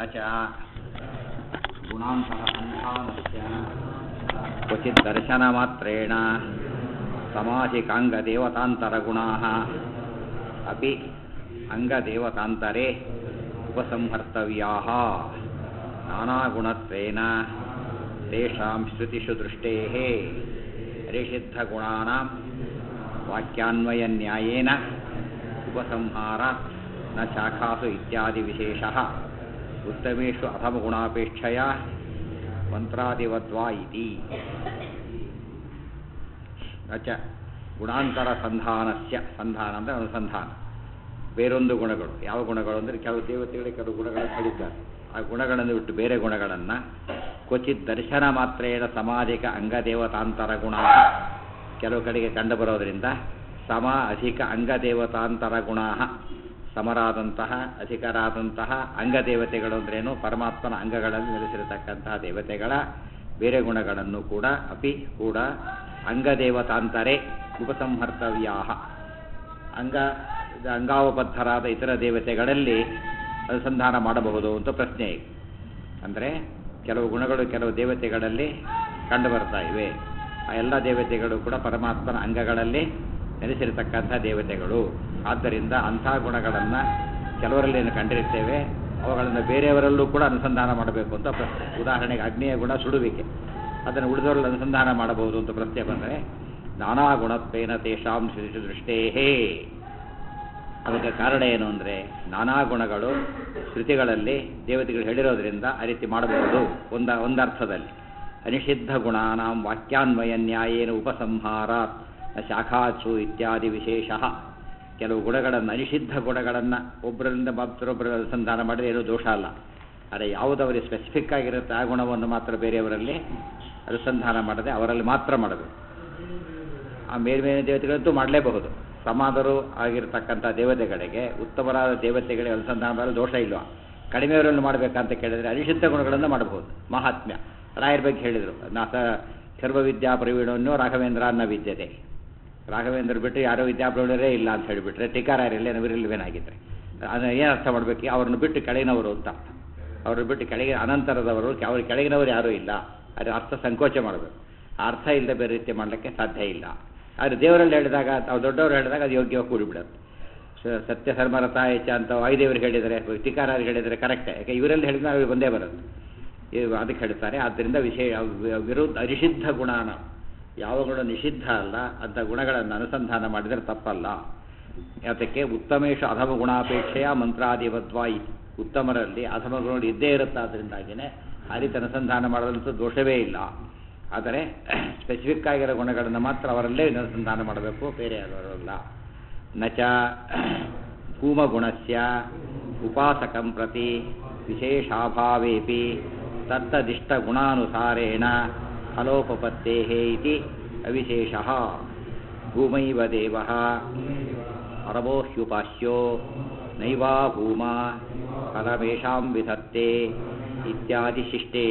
न च गुणान्तरसन्धानस्य क्वचित् दर्शनमात्रेण समासिकाङ्गदेवतान्तरगुणाः अपि अङ्गदेवतान्तरे उपसंहर्तव्याः नानागुणत्वेन तेषां श्रुतिषु दृष्टेः निषिद्धगुणानां वाक्यान्वयन्यायेन उपसंहार न शाखासु इत्यादिविशेषः उत्तमेषु अथमगुणापेक्षया ಮಂತ್ರಾದಿವದ್ವಾ ಇತಿ ನ ಚ ಗುಣಾಂತರ ಸಂಧಾನಸ್ಯ ಸಂಧಾನ ಅಂದರೆ ಅನುಸಂಧಾನ ಬೇರೊಂದು ಗುಣಗಳು ಯಾವ ಗುಣಗಳು ಅಂದರೆ ಕೆಲವು ದೇವತೆಗಳಿಗೆ ಕೆಲವು ಗುಣಗಳನ್ನು ಹೇಳಿದ್ದಾರೆ ಆ ಗುಣಗಳನ್ನು ಬಿಟ್ಟು ಬೇರೆ ಗುಣಗಳನ್ನು ಕ್ವಚಿತ್ ದರ್ಶನ ಮಾತ್ರೇಣ ಸಮಾಧಿಕ ಅಂಗದೇವತಾಂತರ ಗುಣ ಕೆಲವು ಕಡೆಗೆ ಕಂಡು ಬರೋದರಿಂದ ಸಮ ಅಧಿಕ ಅಂಗದೇವತಾಂತರ ಗುಣ ಸಮರಾದಂತಹ ಅಧಿಕರಾದಂತಹ ಅಂಗದೇವತೆಗಳು ಅಂದ್ರೇನು ಪರಮಾತ್ಮನ ಅಂಗಗಳಲ್ಲಿ ನೆಲೆಸಿರತಕ್ಕಂತಹ ದೇವತೆಗಳ ಬೇರೆ ಗುಣಗಳನ್ನು ಕೂಡ ಅಪಿ ಕೂಡ ಅಂಗದೇವತಾಂತರೇ ಉಪಸಂಹರ್ತವ್ಯಾ ಅಂಗ ಅಂಗಾವಬದ್ಧರಾದ ಇತರ ದೇವತೆಗಳಲ್ಲಿ ಅನುಸಂಧಾನ ಮಾಡಬಹುದು ಅಂತ ಪ್ರಶ್ನೆ ಇದೆ ಅಂದರೆ ಕೆಲವು ಗುಣಗಳು ಕೆಲವು ದೇವತೆಗಳಲ್ಲಿ ಕಂಡು ಬರ್ತಾ ಇವೆ ಆ ಎಲ್ಲ ದೇವತೆಗಳು ಕೂಡ ಪರಮಾತ್ಮನ ಅಂಗಗಳಲ್ಲಿ ನೆಲೆಸಿರತಕ್ಕಂಥ ದೇವತೆಗಳು ಆದ್ದರಿಂದ ಅಂಥ ಗುಣಗಳನ್ನು ಕೆಲವರಲ್ಲಿ ಏನು ಕಂಡಿರುತ್ತೇವೆ ಅವುಗಳನ್ನು ಬೇರೆಯವರಲ್ಲೂ ಕೂಡ ಅನುಸಂಧಾನ ಮಾಡಬೇಕು ಅಂತ ಪ್ರಶ್ನೆ ಉದಾಹರಣೆಗೆ ಅಗ್ನಿಯ ಗುಣ ಸುಡುವಿಕೆ ಅದನ್ನು ಉಳಿದವರಲ್ಲಿ ಅನುಸಂಧಾನ ಮಾಡಬಹುದು ಅಂತ ಪ್ರಶ್ನೆ ಬಂದರೆ ನಾನಾ ಗುಣತ್ವೇನ ತೇಷಾಂ ಶ್ರೀ ದೃಷ್ಟೇಹೇ ಅದಕ್ಕೆ ಕಾರಣ ಏನು ಅಂದರೆ ನಾನಾ ಗುಣಗಳು ಶ್ರುತಿಗಳಲ್ಲಿ ದೇವತೆಗಳು ಹೇಳಿರೋದ್ರಿಂದ ಆ ರೀತಿ ಮಾಡಬಹುದು ಒಂದ ಒಂದರ್ಥದಲ್ಲಿ ಅನಿಷಿದ್ಧ ಗುಣಾನಾಂ ವಾಕ್ಯಾನ್ವಯ ನ್ಯಾಯೇನ ಉಪಸಂಹಾರಾತ್ ಶಾಖಾಚು ಇತ್ಯಾದಿ ವಿಶೇಷ ಕೆಲವು ಗುಣಗಳನ್ನು ಅನಿಷಿದ್ಧ ಗುಣಗಳನ್ನು ಒಬ್ಬರಿಂದ ಮತ್ತೊಬ್ಬರ ಅನುಸಂಧಾನ ಮಾಡಿದ್ರೆ ಏನೂ ದೋಷ ಅಲ್ಲ ಆದರೆ ಯಾವುದವರಿಗೆ ಸ್ಪೆಸಿಫಿಕ್ ಆಗಿರುತ್ತೆ ಆ ಗುಣವನ್ನು ಮಾತ್ರ ಬೇರೆಯವರಲ್ಲಿ ಅನುಸಂಧಾನ ಮಾಡದೆ ಅವರಲ್ಲಿ ಮಾತ್ರ ಮಾಡಬೇಕು ಆ ಮೇಲ್ಮೇಲಿನ ದೇವತೆಗಳಂತೂ ಮಾಡಲೇಬಹುದು ಸಮಾಧರು ಆಗಿರ್ತಕ್ಕಂಥ ದೇವತೆಗಳಿಗೆ ಉತ್ತಮರಾದ ದೇವತೆಗಳಿಗೆ ಅನುಸಂಧಾನ ಮಾಡಲು ದೋಷ ಇಲ್ವಾ ಕಡಿಮೆಯವರನ್ನು ಮಾಡಬೇಕಂತ ಕೇಳಿದರೆ ಅನಿಷಿದ್ಧ ಗುಣಗಳನ್ನು ಮಾಡಬಹುದು ಮಹಾತ್ಮ್ಯ ರಾಯರ ಬಗ್ಗೆ ಹೇಳಿದರು ನಾಸ ಸರ್ವವಿದ್ಯಾ ಪ್ರವೀಣವನ್ನು ರಾಘವೇಂದ್ರ ಅನ್ನ ವಿದ್ಯತೆ ರಾಘವೇಂದ್ರ ಬಿಟ್ಟು ಯಾರೋ ವಿದ್ಯಾಪ್ರವೀಣರೇ ಇಲ್ಲ ಅಂತ ಹೇಳಿಬಿಟ್ರೆ ಟೀಕಾರಾಯರಲ್ಲಿ ನವಿರಿಲ್ವೇನಾಗಿದ್ದರೆ ಅದನ್ನು ಏನು ಅರ್ಥ ಮಾಡಬೇಕು ಅವ್ರನ್ನ ಬಿಟ್ಟು ಕೆಳಗಿನವರು ಅಂತ ಅವ್ರನ್ನ ಬಿಟ್ಟು ಕೆಳಗೆ ಅನಂತರದವರು ಅವ್ರ ಕೆಳಗಿನವರು ಯಾರೂ ಇಲ್ಲ ಅದು ಅರ್ಥ ಸಂಕೋಚ ಮಾಡಬೇಕು ಆ ಅರ್ಥ ಇಲ್ಲದೆ ಬೇರೆ ರೀತಿ ಮಾಡಲಿಕ್ಕೆ ಸಾಧ್ಯ ಇಲ್ಲ ಆದರೆ ದೇವರಲ್ಲಿ ಹೇಳಿದಾಗ ಅವ್ರು ದೊಡ್ಡವರು ಹೇಳಿದಾಗ ಅದು ಯೋಗ್ಯವಾಗಿ ಕೂಡಿಬಿಡುತ್ತೆ ಸತ್ಯ ಧರ್ಮರಥ ಹೆಚ್ಚ ಅಂತ ವಾಯುದೇವರಿಗೆ ಹೇಳಿದರೆ ಟೀಕಾರಾರಿಗೆ ಹೇಳಿದರೆ ಕರೆಕ್ಟೇ ಯಾಕೆ ಇವರಲ್ಲಿ ಹೇಳಿದ್ರೆ ಅವ್ರಿಗೆ ಬಂದೇ ಬರುತ್ತೆ ಅದಕ್ಕೆ ಹೇಳ್ತಾರೆ ಆದ್ದರಿಂದ ವಿಷಯ ವಿರುದ್ಧ ಅನಿಷಿದ್ಧ ಗುಣಾನ ಯಾವ ಗುಣ ನಿಷಿದ್ಧ ಅಲ್ಲ ಅಂಥ ಗುಣಗಳನ್ನು ಅನುಸಂಧಾನ ಮಾಡಿದರೆ ತಪ್ಪಲ್ಲ ಅದಕ್ಕೆ ಉತ್ತಮೇಶು ಅಧಮ ಗುಣಾಪೇಕ್ಷೆಯ ಮಂತ್ರಾದಿವದ್ವಾಯಿ ಉತ್ತಮರಲ್ಲಿ ಅಧಮ ಗುಣ ಇದ್ದೇ ಇರುತ್ತೆ ಅದರಿಂದಾಗಿಯೇ ಆ ರೀತಿ ಅನುಸಂಧಾನ ಮಾಡೋದಂತೂ ದೋಷವೇ ಇಲ್ಲ ಆದರೆ ಸ್ಪೆಸಿಫಿಕ್ ಆಗಿರೋ ಗುಣಗಳನ್ನು ಮಾತ್ರ ಅವರಲ್ಲೇ ಅನುಸಂಧಾನ ಮಾಡಬೇಕು ಬೇರೆ ಯಾರಲ್ಲ ನಚ ಭೂಮಗುಣಸ್ಯ ಉಪಾಸಕಂ ಪ್ರತಿ ವಿಶೇಷಾಭಾವೇಪಿ ತತ್ತದಿಷ್ಟಗುಣಾನುಸಾರೇಣ ಫಲೋಪಪತ್ತೇ ಇತಿ ಅವಿಶೇಷ ಭೂಮೈವ ದೇವ ಪರಮೋಹ್ಯುಪಾಸ್ಯೋ ನೈವಾ ಭೂಮಾ ಫಲಮೇಷಾಂ ವಿಧತ್ತೆ ಇತ್ಯಾದಿ ಶಿಷ್ಟೇ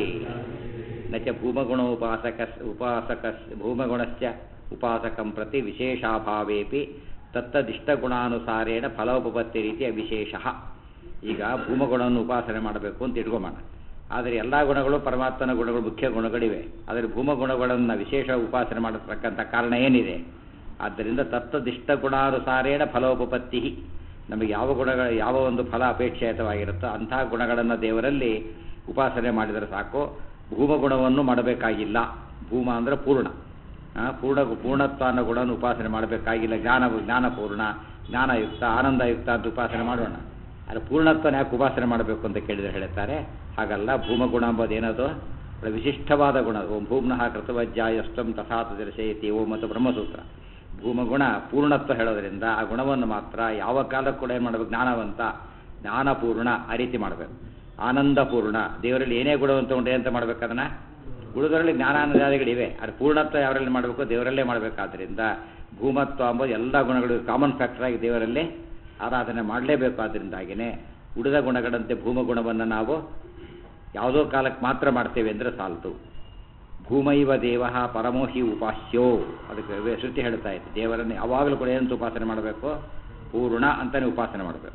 ನ ಚ ಭೂಮಗುಣೋಪಾಸಕ ಉಪಾಸಕ ಭೂಮಗುಣಸ್ಯ ಉಪಾಸಕಂ ಪ್ರತಿ ವಿಶೇಷಾಭಾವೇಪಿ ತತ್ತದಿಷ್ಟಗುಣಾನುಸಾರೇಣ ಫಲೋಪಪತ್ತಿ ರೀತಿಯ ವಿಶೇಷ ಈಗ ಭೂಮಗುಣವನ್ನು ಉಪಾಸನೆ ಮಾಡಬೇಕು ಅಂತ ಇಟ್ಕೊಂಬೋಣ ಆದರೆ ಎಲ್ಲ ಗುಣಗಳು ಪರಮಾತ್ಮನ ಗುಣಗಳು ಮುಖ್ಯ ಗುಣಗಳಿವೆ ಆದರೆ ಭೂಮಗುಣಗಳನ್ನು ವಿಶೇಷ ಉಪಾಸನೆ ಮಾಡತಕ್ಕಂಥ ಕಾರಣ ಏನಿದೆ ಆದ್ದರಿಂದ ತತ್ತದಿಷ್ಟ ಗುಣಾನುಸಾರೇಣ ಫಲೋಪಪತ್ತಿ ನಮಗೆ ಯಾವ ಗುಣಗಳು ಯಾವ ಒಂದು ಫಲ ಅಪೇಕ್ಷಿತವಾಗಿರುತ್ತೋ ಅಂಥ ಗುಣಗಳನ್ನು ದೇವರಲ್ಲಿ ಉಪಾಸನೆ ಮಾಡಿದರೆ ಸಾಕು ಭೂಮಗುಣವನ್ನು ಮಾಡಬೇಕಾಗಿಲ್ಲ ಭೂಮ ಅಂದರೆ ಪೂರ್ಣ ಪೂರ್ಣ ಪೂರ್ಣತ್ವ ಅನ್ನೋ ಗುಣವನ್ನು ಉಪಾಸನೆ ಮಾಡಬೇಕಾಗಿಲ್ಲ ಜ್ಞಾನ ಜ್ಞಾನಪೂರ್ಣ ಜ್ಞಾನಯುಕ್ತ ಆನಂದಯುಕ್ತ ಅಂತ ಉಪಾಸನೆ ಮಾಡೋಣ ಆದರೆ ಪೂರ್ಣತ್ವನ ಯಾಕೆ ಉಪಾಸನೆ ಮಾಡಬೇಕು ಅಂತ ಕೇಳಿದರೆ ಹೇಳ್ತಾರೆ ಹಾಗಲ್ಲ ಭೂಮಗುಣ ಎಂಬುದು ಏನದು ವಿಶಿಷ್ಟವಾದ ಗುಣ ಓಂ ಭೂಮ್ನಃ ಕೃತವಜ್ಜಾಯಸ್ತಂ ತಥಾತ ದರ್ಶಯತಿ ಓಂ ಮತ್ತು ಬ್ರಹ್ಮಸೂತ್ರ ಭೂಮಗುಣ ಪೂರ್ಣತ್ವ ಹೇಳೋದ್ರಿಂದ ಆ ಗುಣವನ್ನು ಮಾತ್ರ ಯಾವ ಕಾಲಕ್ಕೂ ಕೂಡ ಏನು ಮಾಡಬೇಕು ಜ್ಞಾನವಂತ ಜ್ಞಾನಪೂರ್ಣ ಆ ರೀತಿ ಮಾಡಬೇಕು ಆನಂದಪೂರ್ಣ ದೇವರಲ್ಲಿ ಏನೇ ಗುಣವಂತ ಉಂಟು ಅಂತ ಮಾಡಬೇಕು ಅದನ್ನು ಉಳಿದವರಲ್ಲಿ ಜ್ಞಾನಾನಂದಾದಿಗಳಿವೆ ಅದು ಪೂರ್ಣತ್ವ ಯಾವರಲ್ಲಿ ಮಾಡಬೇಕು ದೇವರಲ್ಲೇ ಮಾಡಬೇಕಾದ್ರಿಂದ ಭೂಮತ್ವ ಎಂಬುದು ಎಲ್ಲ ಗುಣಗಳು ಕಾಮನ್ ಫ್ಯಾಕ್ಟರ್ ಆಗಿ ದೇವರಲ್ಲೇ ಆರಾಧನೆ ಮಾಡಲೇಬೇಕು ಆದ್ದರಿಂದಾಗಿಯೇ ಉಳಿದ ಗುಣಗಳಂತೆ ಭೂಮಗುಣವನ್ನು ನಾವು ಯಾವುದೋ ಕಾಲಕ್ಕೆ ಮಾತ್ರ ಮಾಡ್ತೇವೆ ಅಂದರೆ ಸಾಲ್ತು ಭೂಮೈವ ದೇವ ಪರಮೋಹಿ ಉಪಾಸ್ಯೋ ಅದಕ್ಕೆ ಶ್ರುತಿ ಹೇಳ್ತಾ ಇತ್ತು ದೇವರನ್ನು ಯಾವಾಗಲೂ ಕೂಡ ಏನಂತ ಉಪಾಸನೆ ಮಾಡಬೇಕು ಪೂರ್ಣ ಅಂತಲೇ ಉಪಾಸನೆ ಮಾಡಬೇಕು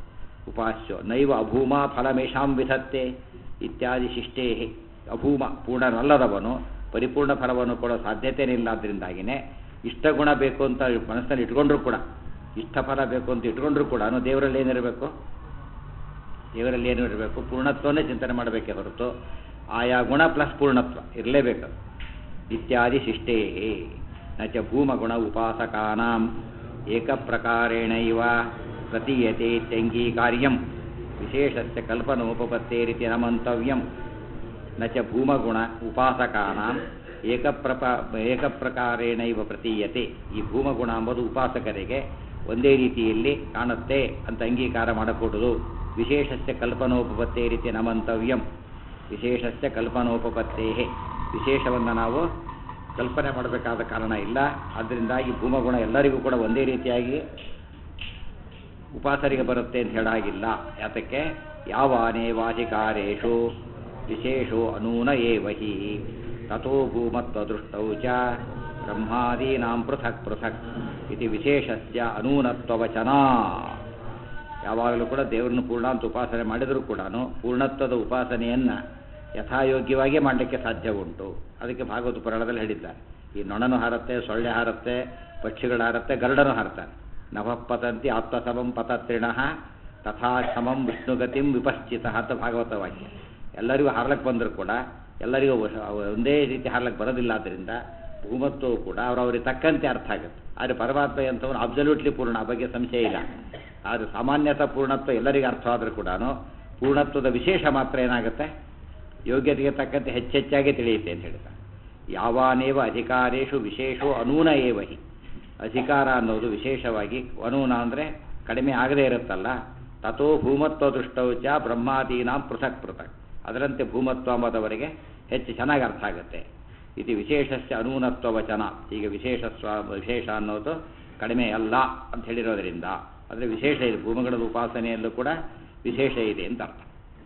ಉಪಾಸ್ಯೋ ನೈವ ಅಭೂಮ ಫಲಮೇಷಾಂ ವಿಧತ್ತೆ ಇತ್ಯಾದಿ ಶಿಷ್ಟೇ ಅಭೂಮ ಪೂರ್ಣನಲ್ಲದವನು ಪರಿಪೂರ್ಣ ಫಲವನ್ನು ಕೊಡೋ ಸಾಧ್ಯತೆಯೇ ಇಲ್ಲ ಅದರಿಂದಾಗಿನೇ ಇಷ್ಟ ಗುಣ ಬೇಕು ಅಂತ ಮನಸ್ಸಲ್ಲಿ ಇಟ್ಕೊಂಡ್ರು ಕೂಡ ಇಷ್ಟ ಫಲ ಬೇಕು ಅಂತ ಇಟ್ಕೊಂಡ್ರು ಕೂಡ ದೇವರಲ್ಲಿ ಏನಿರಬೇಕು ದೇವರಲ್ಲಿ ಏನು ಇರಬೇಕು ಪೂರ್ಣತ್ವನೇ ಚಿಂತನೆ ಮಾಡಬೇಕೇ ಹೊರತು ಆಯಾ ಗುಣ ಪ್ಲಸ್ ಪೂರ್ಣತ್ವ ಇರಲೇಬೇಕು ಇತ್ಯಾದಿ ಶಿಷ್ಟೇ ನ ಚ ಭೂಮಗುಣ ಉಪಾಸಕಾನಾಂ ಏಕಪ್ರಕಾರೇಣ ಇವ ಪ್ರತೀಯತೆ ಇತ್ಯಂಗೀಕಾರ್ಯಂ ವಿಶೇಷಸ್ಯ ಕಲ್ಪನೋಪಪತ್ತೇರಿತಿ ನ ಮಂತವ್ಯಂ ನ ಚ ಭೂಮಗುಣ ಉಪಾಸಕಾನಾಂ ಏಕಪ್ರಪ ಏಕಪ್ರಕಾರೇಣ ಇವ ಪ್ರತೀಯತೆ ಈ ಭೂಮಗುಣ ಎಂಬುದು ಉಪಾಸಕರಿಗೆ ಒಂದೇ ರೀತಿಯಲ್ಲಿ ಕಾಣುತ್ತೆ ಅಂತ ಅಂಗೀಕಾರ ಮಾಡಕೂಡದು ವಿಶೇಷಸ್ಯ ಕಲ್ಪನೋಪಪತ್ತೇ ರೀತಿ ನ ಮಂತವ್ಯಂ ವಿಶೇಷಸ್ಯ ಕಲ್ಪನೋಪಪತ್ತೇ ವಿಶೇಷವನ್ನು ನಾವು ಕಲ್ಪನೆ ಮಾಡಬೇಕಾದ ಕಾರಣ ಇಲ್ಲ ಆದ್ದರಿಂದ ಈ ಭೂಮಗುಣ ಎಲ್ಲರಿಗೂ ಕೂಡ ಒಂದೇ ರೀತಿಯಾಗಿ ಉಪಾಸರಿಗೆ ಬರುತ್ತೆ ಅಂತ ಹೇಳಾಗಿಲ್ಲ ಯಾತಕ್ಕೆ ಯಾವಾನೇ ವಾಚಿಕಾರೇಶು ವಿಶೇಷೋ ಅನೂನ ಏವ ಹಿ ತಥೋ ಭೂಮತ್ವದೃಷ್ಟೌ ಚ ಬ್ರಹ್ಮಾದೀನಾಂ ಪೃಥಕ್ ಪೃಥಕ್ ಇದು ವಿಶೇಷಸ್ಯ ಅನೂನತ್ವವಚನ ಯಾವಾಗಲೂ ಕೂಡ ದೇವರನ್ನು ಪೂರ್ಣ ಅಂತ ಉಪಾಸನೆ ಮಾಡಿದರೂ ಕೂಡ ಪೂರ್ಣತ್ವದ ಉಪಾಸನೆಯನ್ನು ಯಥಾಯೋಗ್ಯವಾಗಿಯೇ ಮಾಡಲಿಕ್ಕೆ ಸಾಧ್ಯ ಉಂಟು ಅದಕ್ಕೆ ಭಾಗವತ ಪುರಾಣದಲ್ಲಿ ಹೇಳಿದ್ದಾರೆ ಈ ನೊಣನು ಹಾರತ್ತೆ ಸೊಳ್ಳೆ ಹಾರತ್ತೆ ಪಕ್ಷಿಗಳು ಹಾರತ್ತೆ ಗರುಡನು ಹಾರ್ತಾನೆ ನಭಃ ಪತಂತಿ ಆತ್ಮಸಮಂ ಪತತ್ರಿಣಃ ತಥಾ ಸಮಂ ವಿಷ್ಣುಗತಿಂ ವಿಪಶ್ಚಿತ ಅಂತ ಭಾಗವತ ವಾಕ್ಯ ಎಲ್ಲರಿಗೂ ಹಾರ್ಲಕ್ಕೆ ಬಂದರೂ ಕೂಡ ಎಲ್ಲರಿಗೂ ಒಂದೇ ರೀತಿ ಹಾರ್ಲಕ್ಕೆ ಬರೋದಿಲ್ಲ ಆದ್ದರಿಂದ ಭೂಮತ್ವವು ಕೂಡ ಅವರವರಿಗೆ ತಕ್ಕಂತೆ ಅರ್ಥ ಆಗುತ್ತೆ ಆದರೆ ಪರಮಾತ್ಮ ಅಂತವನು ಅಬ್ಸಲ್ಯೂಟ್ಲಿ ಪೂರ್ಣ ಆ ಬಗ್ಗೆ ಸಂಶಯ ಇಲ್ಲ ಆದರೆ ಸಾಮಾನ್ಯತ ಪೂರ್ಣತ್ವ ಎಲ್ಲರಿಗೂ ಅರ್ಥವಾದರೂ ಕೂಡ ಪೂರ್ಣತ್ವದ ವಿಶೇಷ ಮಾತ್ರ ಏನಾಗುತ್ತೆ ಯೋಗ್ಯತೆಗೆ ತಕ್ಕಂತೆ ಹೆಚ್ಚೆಚ್ಚಾಗಿ ತಿಳಿಯುತ್ತೆ ಅಂತ ಹೇಳ್ತಾರೆ ಯಾವಾನೇವ ಅಧಿಕಾರೇಶು ವಿಶೇಷೋ ಅನೂನ ಏವ ಹಿ ಅಧಿಕಾರ ಅನ್ನೋದು ವಿಶೇಷವಾಗಿ ಅನೂನ ಅಂದರೆ ಕಡಿಮೆ ಆಗದೇ ಇರುತ್ತಲ್ಲ ತಥೋ ಭೂಮತ್ವ ದೃಷ್ಟೌ ಚ ಬ್ರಹ್ಮಾದೀನಾಂ ಪೃಥಕ್ ಪೃಥಕ್ ಅದರಂತೆ ಭೂಮತ್ವ ಎಂಬುದವರಿಗೆ ಹೆಚ್ಚು ಚೆನ್ನಾಗಿ ಅರ್ಥ ಆಗುತ್ತೆ ಇದು ವಿಶೇಷಸ್ಯ ಅನೂನತ್ವ ವಚನ ಈಗ ವಿಶೇಷ ಸ್ವ ವಿಶೇಷ ಅನ್ನೋದು ಕಡಿಮೆ ಅಲ್ಲ ಅಂತ ಹೇಳಿರೋದ್ರಿಂದ ಅಂದರೆ ವಿಶೇಷ ಇದೆ ಭೂಮಿಗಳ ಉಪಾಸನೆಯಲ್ಲೂ ಕೂಡ ವಿಶೇಷ ಇದೆ ಅಂತ ಅರ್ಥ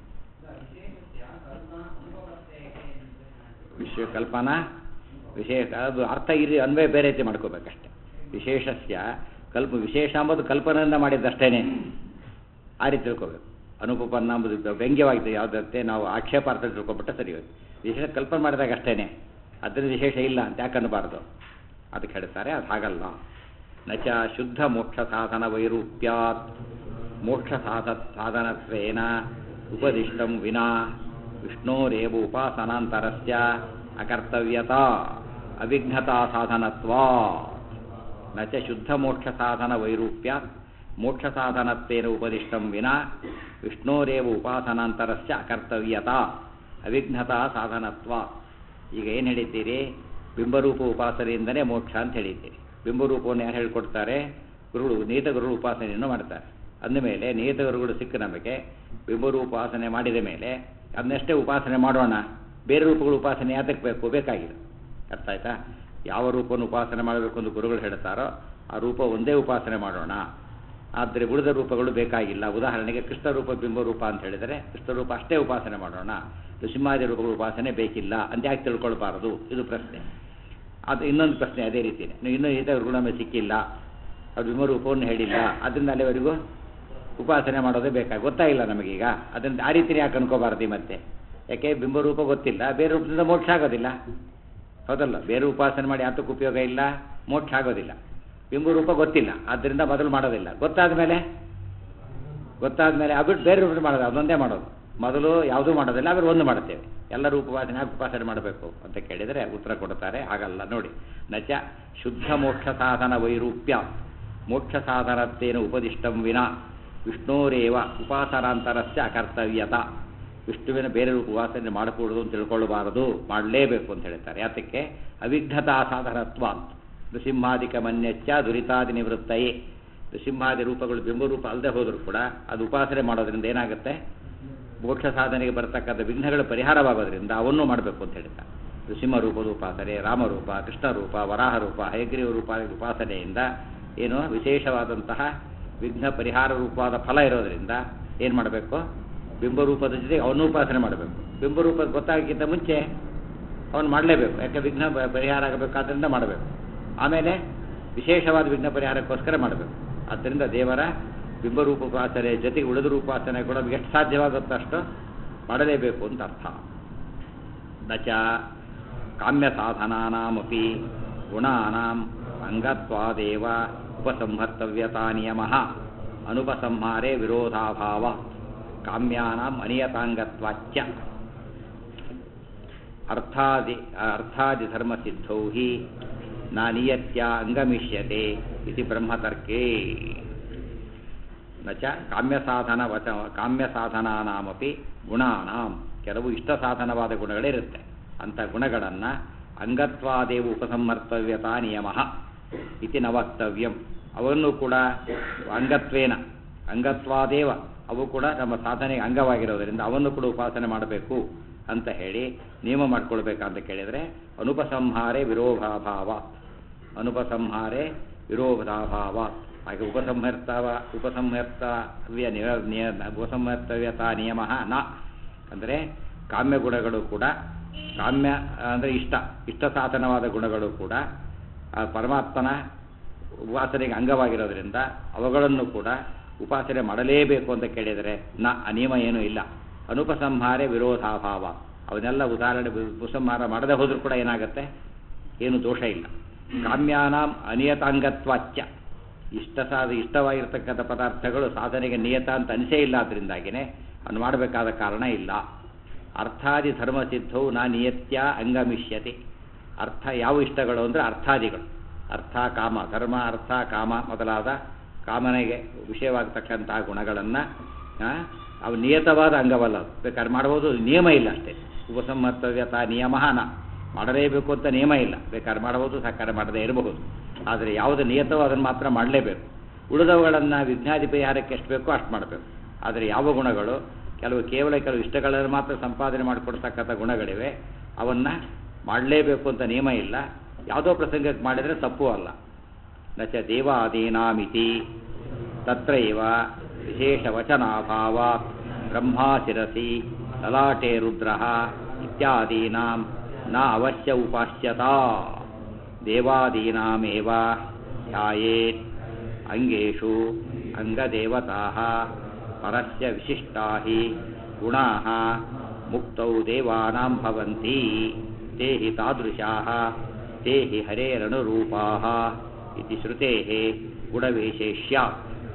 ವಿಶ್ವ ಕಲ್ಪನಾ ವಿಶೇಷ ಅದು ಅರ್ಥ ಇರಿ ಅನ್ವಯ ಬೇರೆ ರೀತಿ ಮಾಡ್ಕೋಬೇಕಷ್ಟೆ ವಿಶೇಷಸ್ಯ ಕಲ್ಪ ವಿಶೇಷ ಎಂಬುದು ಕಲ್ಪನೆಯಿಂದ ಮಾಡಿದ್ದಷ್ಟೇನೆ ಆ ರೀತಿ ತಿಳ್ಕೋಬೇಕು ಅನುಪಪನ್ನ ಎಂಬುದು ವ್ಯಂಗ್ಯವಾಗಿದೆ ಯಾವುದಂತೆ ನಾವು ಆಕ್ಷೇಪಾರ್ಥ ತಿಳ್ಕೊಬಿಟ್ರೆ ಸರಿ ಹೋಯ್ತು ವಿಶೇಷ ಕಲ್ಪನೆ ಮಾಡಿದಾಗ ಅಷ್ಟೇನೆ ಅದರಿಂದ ವಿಶೇಷ ಇಲ್ಲ ಅಂತ ಯಾಕೆ ಅನ್ನಬಾರ್ದು ಅದಕ್ಕೆ ಹೇಳ್ತಾರೆ ಅದು ಹಾಗಲ್ಲ ನಚ ಶುದ್ಧ ಮೋಕ್ಷ ಸಾಧನ ವೈರೂಪ್ಯಾತ್ ಮೋಕ್ಷ ಸಾಧ ಸಾಧನತ್ವೇನ ಉಪದಿಷ್ಟಂ ವಿನಾ ವಿಷ್ಣೋರೇವ ಉಪಾಸನಾಂತರಸ್ಯ ಅಕರ್ತವ್ಯತಾ ಅವಿಘ್ನತಾ ಸಾಧನತ್ವ ನಚ ಶುದ್ಧ ಮೋಕ್ಷ ಸಾಧನ ವೈರೂಪ್ಯಾತ್ ಮೋಕ್ಷ ಸಾಧನತ್ವೇನ ಉಪದಿಷ್ಟಂ ವಿನಾ ವಿಷ್ಣೋರೇವ ಉಪಾಸನಾಂತರಸ್ಯ ಅಕರ್ತವ್ಯತಾ ಅವಿಘ್ನತಾ ಸಾಧನತ್ವ ಈಗ ಏನು ಹೇಳಿದ್ದೀರಿ ಬಿಂಬರೂಪ ಉಪಾಸನೆಯಿಂದನೇ ಮೋಕ್ಷ ಅಂತ ಹೇಳಿದ್ದೀರಿ ಬಿಂಬರೂಪವನ್ನು ಯಾರು ಹೇಳ್ಕೊಡ್ತಾರೆ ಗುರುಗಳು ನೀತ ಗುರುಗಳು ಉಪಾಸನೆಯನ್ನು ಮಾಡ್ತಾರೆ ಅಂದಮೇಲೆ ನಿಹಿತ ಗುರುಗಳು ಸಿಕ್ಕ ನಮಗೆ ಬಿಂಬರೂಪ ಉಪಾಸನೆ ಮಾಡಿದ ಮೇಲೆ ಅದನ್ನಷ್ಟೇ ಉಪಾಸನೆ ಮಾಡೋಣ ಬೇರೆ ರೂಪಗಳು ಉಪಾಸನೆ ಯಾತಕ್ಕೆ ಬೇಕು ಬೇಕಾಗಿಲ್ಲ ಅರ್ಥ ಆಯ್ತಾ ಯಾವ ರೂಪವನ್ನು ಉಪಾಸನೆ ಮಾಡಬೇಕು ಅಂತ ಗುರುಗಳು ಹೇಳ್ತಾರೋ ಆ ರೂಪ ಒಂದೇ ಉಪಾಸನೆ ಮಾಡೋಣ ಆದರೆ ಉಳಿದ ರೂಪಗಳು ಬೇಕಾಗಿಲ್ಲ ಉದಾಹರಣೆಗೆ ಕೃಷ್ಣ ರೂಪ ಬಿಂಬರೂಪ ಅಂತ ಹೇಳಿದರೆ ಕೃಷ್ಣ ರೂಪ ಅಷ್ಟೇ ಉಪಾಸನೆ ಮಾಡೋಣ ನೃಸಿಂಹಾದಿ ರೂಪಗಳ ಉಪಾಸನೆ ಬೇಕಿಲ್ಲ ಅಂತ ಯಾಕೆ ತಿಳ್ಕೊಳ್ಬಾರದು ಇದು ಪ್ರಶ್ನೆ ಅದು ಇನ್ನೊಂದು ಪ್ರಶ್ನೆ ಅದೇ ರೀತಿಯೇ ನೀವು ಇನ್ನೂ ಈತ ಗುರು ನಮಗೆ ಸಿಕ್ಕಿಲ್ಲ ಅದು ಬಿಂಬರೂಪವನ್ನು ಹೇಳಿಲ್ಲ ಅದರಿಂದ ಅಲ್ಲಿವರೆಗೂ ಉಪಾಸನೆ ಮಾಡೋದೇ ಬೇಕಾಗಿ ಗೊತ್ತಾಗಿಲ್ಲ ನಮಗೀಗ ಅದರಿಂದ ಆ ರೀತಿನೇ ಯಾಕೆ ಅನ್ಕೋಬಾರ್ದು ಮತ್ತೆ ಯಾಕೆ ಬಿಂಬರೂಪ ಗೊತ್ತಿಲ್ಲ ಬೇರೆ ರೂಪದಿಂದ ಮೋಕ್ಷ ಆಗೋದಿಲ್ಲ ಹೌದಲ್ಲ ಬೇರೆ ಉಪಾಸನೆ ಮಾಡಿ ಯಾತಕ್ಕೆ ಉಪಯೋಗ ಇಲ್ಲ ಮೋಕ್ಷ ಆಗೋದಿಲ್ಲ ಬಿಂಬರೂಪ ಗೊತ್ತಿಲ್ಲ ಆದ್ದರಿಂದ ಮೊದಲು ಮಾಡೋದಿಲ್ಲ ಗೊತ್ತಾದ ಮೇಲೆ ಗೊತ್ತಾದ ಮೇಲೆ ಅಬಿಟ್ಟು ಬೇರೆ ರೂಪ ಮಾಡೋದು ಅದೊಂದೇ ಮಾಡೋದು ಮೊದಲು ಯಾವುದೂ ಮಾಡೋದಿಲ್ಲ ಆಮೇಲೆ ಒಂದು ಮಾಡುತ್ತೇವೆ ಎಲ್ಲ ರೂಪ ಉಪಾಸನೆ ಯಾಕೆ ಉಪಾಸನೆ ಮಾಡಬೇಕು ಅಂತ ಕೇಳಿದರೆ ಉತ್ತರ ಕೊಡ್ತಾರೆ ಹಾಗಲ್ಲ ನೋಡಿ ನಚ ಶುದ್ಧ ಮೋಕ್ಷ ಸಾಧನ ವೈರೂಪ್ಯ ಮೋಕ್ಷ ಸಾಧನತ್ತೇನ ಉಪದಿಷ್ಟಂ ವಿನ ವಿಷ್ಣೋರೇವ ಉಪಾಸನಾಂತರಸ್ಯ ಅಕರ್ತವ್ಯತ ವಿಷ್ಣುವಿನ ಬೇರೆ ರೂಪ ಉಪಾಸನೆ ಮಾಡಕೂಡದು ಅಂತ ತಿಳ್ಕೊಳ್ಳಬಾರದು ಮಾಡಲೇಬೇಕು ಅಂತ ಹೇಳ್ತಾರೆ ಯಾತಕ್ಕೆ ಅವಿಘ್ನತಾ ಸಾಧನತ್ವ ನೃಸಿಂಹಾದಿಕ ಮನ್ಯಚ್ಚ ದುರಿತಾದಿ ನಿವೃತ್ತಯೇ ನೃಸಿಂಹಾದಿ ರೂಪಗಳು ಬಿಂಬರೂಪ ಅಲ್ಲದೆ ಹೋದರೂ ಕೂಡ ಅದು ಉಪಾಸನೆ ಮಾಡೋದ್ರಿಂದ ಏನಾಗುತ್ತೆ ಮೋಕ್ಷ ಸಾಧನೆಗೆ ಬರತಕ್ಕಂಥ ವಿಘ್ನಗಳು ಪರಿಹಾರವಾಗೋದ್ರಿಂದ ಅವನ್ನೂ ಮಾಡಬೇಕು ಅಂತ ಹೇಳ್ತಾರೆ ನೃಸಿಂಹ ರೂಪದ ಉಪಾಸನೆ ರಾಮರೂಪ ಕೃಷ್ಣರೂಪ ವರಾಹ ರೂಪ ಹಯಗ್ರೀವ ರೂಪ ಉಪಾಸನೆಯಿಂದ ಏನು ವಿಶೇಷವಾದಂತಹ ವಿಘ್ನ ಪರಿಹಾರ ರೂಪವಾದ ಫಲ ಇರೋದರಿಂದ ಏನು ಮಾಡಬೇಕು ಬಿಂಬರೂಪದ ಜೊತೆಗೆ ಅವನು ಉಪಾಸನೆ ಮಾಡಬೇಕು ಬಿಂಬರೂಪ ಗೊತ್ತಾಗಕ್ಕಿಂತ ಮುಂಚೆ ಅವನು ಮಾಡಲೇಬೇಕು ಯಾಕೆ ವಿಘ್ನ ಪ- ಪರಿಹಾರ ಆಗಬೇಕಾದ್ರಿಂದ ಮಾಡಬೇಕು ಆಮೇಲೆ ವಿಶೇಷವಾದ ವಿಘ್ನ ಪರಿಹಾರಕ್ಕೋಸ್ಕರ ಮಾಡಬೇಕು ಆದ್ದರಿಂದ ದೇವರ ಬಿಂಬರೂಪ ಉಪಾಸನೆ ಜೊತೆಗೆ ಉಳಿದ ರೂಪಾಸನೆ ಕೂಡ ನಮ್ಗೆ ಎಷ್ಟು ಸಾಧ್ಯವಾಗುತ್ತೋ ಅಷ್ಟು ಮಾಡಲೇಬೇಕು ಅಂತ ಅರ್ಥ ನಚ ಕಾಮ್ಯ ಸಾಧನಾನಾಮಪಿ ಗುಣಾನಾಂ ಅಂಗತ್ವಾದೇವ ಉಪಸಂಹರ್ತವ್ಯತಾ ನಿಯಮ ಅನುಪಸಂಹಾರೇ ವಿರೋಧಾಭಾವ ಕಾಮ್ಯಾನಾಂ ಅನಿಯತಾಂಗತ್ವಾಚ್ಚ ಅರ್ಥಾದಿ ಅರ್ಥಾದಿಧರ್ಮಸಿದ್ಧೌ ಹಿ ನ ನಿಯತ್ಯ ಅಂಗಮಿಷ್ಯತೆ ಇತಿ ಬ್ರಹ್ಮತರ್ಕೇ ನ ಚ ಕಾಮ್ಯಸಾಧನ ವಚ ಕಾಮ್ಯಸಾಧನಾನಾಮಪಿ ಗುಣಾನಾಂ ಕೆಲವು ಇಷ್ಟ ಸಾಧನವಾದ ಗುಣಗಳಿರುತ್ತೆ ಅಂಥ ಗುಣಗಳನ್ನು ಅಂಗತ್ವಾದೇವ ಉಪಸಂಹರ್ತವ್ಯತಾ ನಿಯಮ ಇತಿ ನ ವಕ್ತವ್ಯಂ ಅವನ್ನು ಕೂಡ ಅಂಗತ್ವೇನ ಅಂಗತ್ವಾದೇವ ಅವು ಕೂಡ ನಮ್ಮ ಸಾಧನೆಗೆ ಅಂಗವಾಗಿರೋದರಿಂದ ಅವನ್ನು ಕೂಡ ಉಪಾಸನೆ ಮಾಡಬೇಕು ಅಂತ ಹೇಳಿ ನಿಯಮ ಮಾಡ್ಕೊಳ್ಬೇಕಂತ ಕೇಳಿದರೆ ಅನುಪಸಂಹಾರೇ ವಿರೋಧಾಭಾವ ಅನುಪಸಂಹಾರೇ ವಿರೋಧಾಭಾವ ಹಾಗೆ ಉಪಸಂಹರ್ತವ ಉಪಸಂಹರ್ತವ್ಯ ನಿಯ ನಿಯ ಉಪಸಂಹರ್ತವ್ಯತಾ ನಿಯಮ ನ ಅಂದರೆ ಕಾಮ್ಯ ಗುಣಗಳು ಕೂಡ ಕಾಮ್ಯ ಅಂದರೆ ಇಷ್ಟ ಇಷ್ಟ ಸಾಧನವಾದ ಗುಣಗಳು ಕೂಡ ಆ ಪರಮಾತ್ಮನ ಉಪಾಸನೆಗೆ ಅಂಗವಾಗಿರೋದ್ರಿಂದ ಅವುಗಳನ್ನು ಕೂಡ ಉಪಾಸನೆ ಮಾಡಲೇಬೇಕು ಅಂತ ಕೇಳಿದರೆ ನ ಆ ನಿಯಮ ಏನೂ ಇಲ್ಲ ಅನುಪಸಂಹಾರೇ ವಿರೋಧಾಭಾವ ಅವನ್ನೆಲ್ಲ ಉದಾಹರಣೆ ಉಪಸಂಹಾರ ಮಾಡದೆ ಹೋದರೂ ಕೂಡ ಏನಾಗುತ್ತೆ ಏನು ದೋಷ ಇಲ್ಲ ಕಾಮ್ಯಾನಾಂ ಅನಿಯತಾಂಗತ್ವಾಚ್ಯ ಇಷ್ಟ ಸಾಧ ಇಷ್ಟವಾಗಿರ್ತಕ್ಕಂಥ ಪದಾರ್ಥಗಳು ಸಾಧನೆಗೆ ನಿಯತ ಅಂತ ಅನಿಸೇ ಇಲ್ಲ ಅದರಿಂದಾಗಿನೇ ಅವನು ಮಾಡಬೇಕಾದ ಕಾರಣ ಇಲ್ಲ ಅರ್ಥಾದಿ ಧರ್ಮಸಿದ್ಧವು ನಾ ನಿಯತ್ಯ ಅಂಗಮಿಷ್ಯತೆ ಅರ್ಥ ಯಾವ ಇಷ್ಟಗಳು ಅಂದರೆ ಅರ್ಥಾದಿಗಳು ಅರ್ಥ ಕಾಮ ಧರ್ಮ ಅರ್ಥ ಕಾಮ ಮೊದಲಾದ ಕಾಮನೆಗೆ ವಿಷಯವಾಗತಕ್ಕಂತಹ ಗುಣಗಳನ್ನು ಅವು ನಿಯತವಾದ ಅಂಗವಲ್ಲ ಅದು ಬೇಕಾದ್ರೆ ಮಾಡ್ಬೋದು ನಿಯಮ ಇಲ್ಲ ಅಷ್ಟೇ ಉಪಸಂಹರ್ತವ್ಯತಾ ನಿಯಮ ನ ಮಾಡಲೇಬೇಕು ಅಂತ ನಿಯಮ ಇಲ್ಲ ಬೇಕಾದ್ರೆ ಮಾಡಬಹುದು ಸಾಕಾರ ಮಾಡದೇ ಇರಬಹುದು ಆದರೆ ಯಾವುದು ನಿಯತವೋ ಅದನ್ನು ಮಾತ್ರ ಮಾಡಲೇಬೇಕು ಉಳಿದವುಗಳನ್ನು ವಿಜ್ಞಾದಿ ಪರಿಹಾರಕ್ಕೆ ಎಷ್ಟು ಬೇಕೋ ಅಷ್ಟು ಮಾಡಬೇಕು ಆದರೆ ಯಾವ ಗುಣಗಳು ಕೆಲವು ಕೇವಲ ಕೆಲವು ಇಷ್ಟಗಳನ್ನು ಮಾತ್ರ ಸಂಪಾದನೆ ಮಾಡಿಕೊಡ್ತಕ್ಕಂಥ ಗುಣಗಳಿವೆ ಅವನ್ನು ಮಾಡಲೇಬೇಕು ಅಂತ ನಿಯಮ ಇಲ್ಲ ಯಾವುದೋ ಪ್ರಸಂಗಕ್ಕೆ ಮಾಡಿದರೆ ತಪ್ಪು ಅಲ್ಲ ನಚ ದೇವಾದೀನಾಮಿತಿ ತತ್ರೈವ ವಿಶೇಷವಚನಾಭಾವ ಬ್ರಹ್ಮಾ ಶಿರಸಿ ಲಲಾಟೆ ರುದ್ರ ಇತ್ಯಾದೀನಾಂ ನ ಅವಶ್ಯ ಉಪಾಸ್ಯತಾ ದೇವಾದೀನಾಮೇವ ಧ್ಯಾಯೇತ್ ಅಂಗೇಷು ಅಂಗದೇವತಾಃ ಪರಸ್ಯ ವಿಶಿಷ್ಟಾ ಹಿ ಗುಣಾಃ ಮುಕ್ತೌ ದೇವಾನಾಂ ಭವಂತಿ ते हि तादृशाः ते हि हरेरनुरूपाः इति श्रुतेः गुणविशेष्यात्